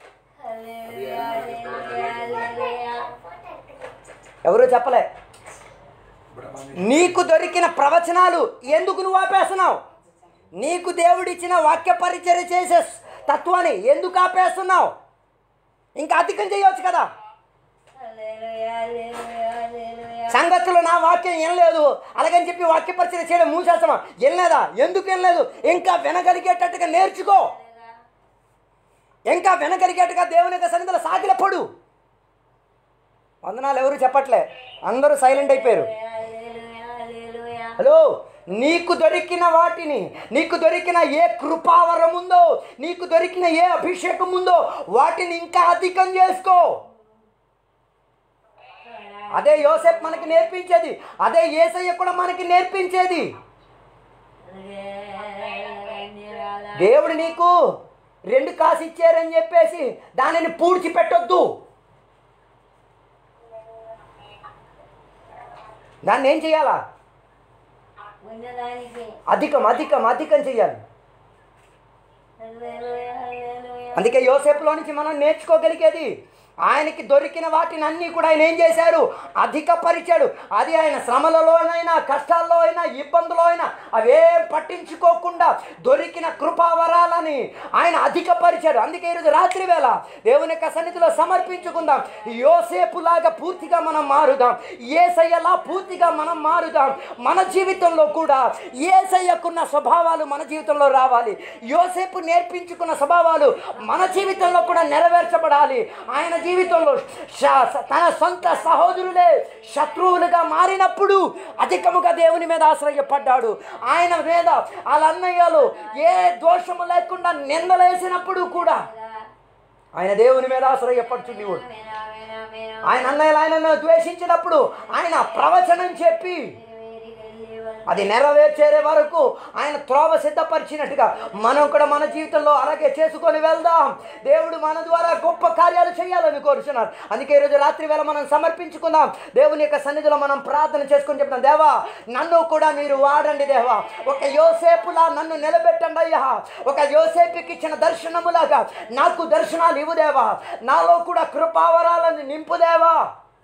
ఎవరు చెప్పలే నీకు దొరికిన ప్రవచనాలు ఎందుకు నువ్వు ఆపేస్తున్నావు నీకు దేవుడిచ్చిన వాక్య పరిచర్య చేసే తత్వాన్ని ఎందుకు ఆపేస్తున్నావు ఇంకా అధికం చేయవచ్చు కదా సంగతులు నా వాక్యం వినలేదు అలాగని చెప్పి వాక్య పరిచయం చేయడం మూసేస్తామా వినలేదా ఎందుకు వినలేదు ఇంకా వినగలిగేటట్టుగా నేర్చుకో ఇంకా వినగలిగేట్టుగా దేవుని యొక్క సన్నిధిలో సాగిలపడు వందనాలు ఎవరు చెప్పట్లే అందరూ సైలెంట్ అయిపోయారు హలో నీకు దొరికిన వాటిని నీకు దొరికిన ఏ కృపావరం ఉందో నీకు దొరికిన ఏ అభిషేకం ఉందో వాటిని ఇంకా అధికం చేసుకో అదే యోసెఫ్ మనకి నేర్పించేది అదే ఏసయ్య కూడా మనకి నేర్పించేది దేవుడు నీకు రెండు కాసు ఇచ్చారని చెప్పేసి దానిని పూడ్చి పెట్టొద్దు దాన్ని ఏం చేయాలా ఉన్నదానికి అధికం అధికం అధికం చేయాలి అందుకే యోసేపులో నుంచి మనం నేర్చుకోగలిగేది ఆయనకి దొరికిన వాటిని అన్నీ కూడా ఆయన ఏం చేశారు అధికపరిచాడు అది ఆయన శ్రమలలోనైనా కష్టాల్లో అయినా ఇబ్బందులో అయినా అవేం పట్టించుకోకుండా దొరికిన కృపావరాలని ఆయన అధికపరిచాడు అందుకే ఈరోజు రాత్రి వేళ దేవుని యొక్క సన్నిధిలో సమర్పించుకుందాం యోసేపులాగా పూర్తిగా మనం మారుదాం ఏసయ్యలా పూర్తిగా మనం మారుదాం మన జీవితంలో కూడా ఏసయ్యకున్న స్వభావాలు మన జీవితంలో రావాలి యోసేపు నేర్పించుకున్న స్వభావాలు మన జీవితంలో కూడా నెరవేర్చబడాలి ఆయన జీవితంలో శ- తన సొంత సహోదరులే శత్రువులుగా మారినప్పుడు అధికముగా దేవుని మీద ఆశ్రయపడ్డాడు ఆయన మీద వాళ్ళ అన్నయ్యలు ఏ దోషము లేకుండా నిందలేసినప్పుడు కూడా ఆయన దేవుని మీద ఆశ్రయపడుతుంది ఆయన అన్నయ్యలు ఆయనను ద్వేషించినప్పుడు ఆయన ప్రవచనం చెప్పి అది నెరవేర్చేరే వరకు ఆయన త్రోవ సిద్ధపరిచినట్టుగా మనం కూడా మన జీవితంలో అలాగే చేసుకొని వెళ్దాం దేవుడు మన ద్వారా గొప్ప కార్యాలు చేయాలని కోరుచున్నారు అందుకే ఈరోజు రాత్రి వేళ మనం సమర్పించుకుందాం దేవుని యొక్క సన్నిధిలో మనం ప్రార్థన చేసుకొని చెప్తాం దేవా నన్ను కూడా మీరు వాడండి దేవా ఒక యోసేపులా నన్ను నిలబెట్టండి అయ్యా ఒక యోసేపుకి ఇచ్చిన దర్శనములాగా నాకు దర్శనాలు ఇవ్వుదేవా నాలో కూడా కృపావరాలను నింపుదేవా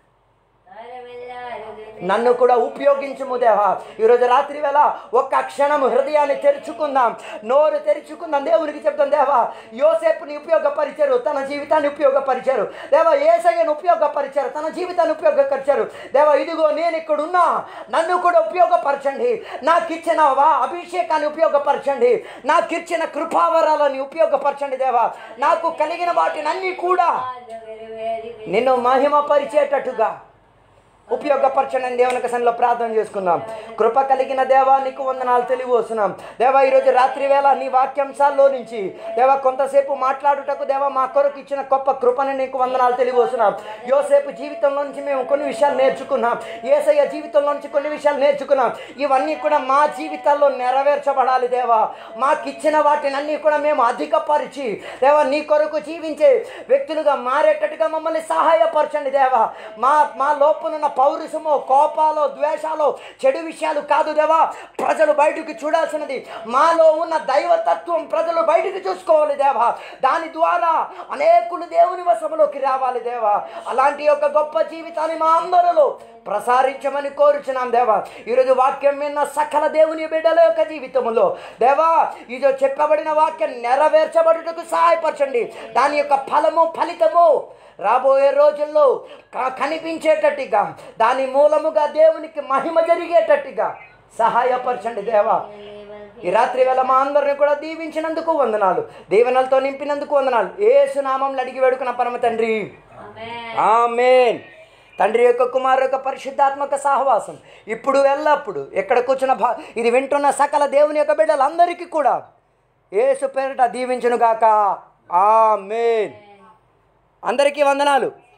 నన్ను కూడా ఉపయోగించుము దేవా ఈరోజు రాత్రి వేళ ఒక్క క్షణం హృదయాన్ని తెరుచుకుందాం నోరు తెరుచుకుందాం దేవునికి చెప్తాం దేవా యోసేపుని ఉపయోగపరిచారు తన జీవితాన్ని ఉపయోగపరిచారు దేవా ఏసయ్యను ఉపయోగపరిచారు తన జీవితాన్ని ఉపయోగపరిచారు దేవా ఇదిగో నేను ఇక్కడ ఉన్నా నన్ను కూడా ఉపయోగపరచండి నాకు ఇచ్చిన వా అభిషేకాన్ని ఉపయోగపరచండి నాకు ఇచ్చిన కృపావరాలని ఉపయోగపరచండి దేవా నాకు కలిగిన వాటిని అన్నీ కూడా నిన్ను మహిమపరిచేటట్టుగా ఉపయోగపరచండి దేవునికి సన్నిలో ప్రార్థన చేసుకుందాం కృప కలిగిన దేవా నీకు వందనాలు తెలియవస్తున్నాం దేవా ఈరోజు రాత్రి వేళ నీ వాక్యాంశాల్లో నుంచి దేవా కొంతసేపు మాట్లాడుటకు దేవా మా కొరకు ఇచ్చిన గొప్ప కృపని నీకు వందనాలు తెలియవస్తున్నాం యోసేపు జీవితంలో నుంచి మేము కొన్ని విషయాలు నేర్చుకున్నాం ఏసయ్య జీవితంలో నుంచి కొన్ని విషయాలు నేర్చుకున్నాం ఇవన్నీ కూడా మా జీవితాల్లో నెరవేర్చబడాలి దేవా మాకు ఇచ్చిన వాటిని అన్నీ కూడా మేము అధికపరిచి దేవా నీ కొరకు జీవించే వ్యక్తులుగా మారేటట్టుగా మమ్మల్ని సహాయపరచండి దేవా మా మా లోపలున్న పౌరుషము కోపాలు ద్వేషాలు చెడు విషయాలు కాదు దేవా ప్రజలు బయటికి చూడాల్సినది మాలో ఉన్న దైవతత్వం ప్రజలు బయటికి చూసుకోవాలి దేవా దాని ద్వారా అనేకులు దేవుని వశములోకి రావాలి దేవా అలాంటి ఒక గొప్ప జీవితాన్ని మా అందరిలో ప్రసారించమని కోరుచున్నాం దేవా ఈరోజు వాక్యం విన్న సకల దేవుని బిడ్డల యొక్క జీవితంలో దేవా ఇది చెప్పబడిన వాక్యం నెరవేర్చబడుటకు సహాయపరచండి దాని యొక్క ఫలము ఫలితము రాబోయే రోజుల్లో క- కనిపించేటట్టుగా దాని మూలముగా దేవునికి మహిమ జరిగేటట్టుగా సహాయపరచండి దేవా ఈ రాత్రి వేళ మా అందరిని కూడా దీవించినందుకు వందనాలు దీవెనలతో నింపినందుకు వందనాలు ఏసునామంలో అడిగి వేడుకున్న పరమ తండ్రి ఆమెన్ తండ్రి యొక్క కుమారు యొక్క పరిశుద్ధాత్మక సహవాసం ఇప్పుడు ఎల్లప్పుడు ఎక్కడ కూర్చున్న భా ఇది వింటున్న సకల దేవుని యొక్క బిడ్డలందరికీ కూడా ఏసు పేరిట దీవించునుగాక ఆమెన్ అందరికీ వందనాలు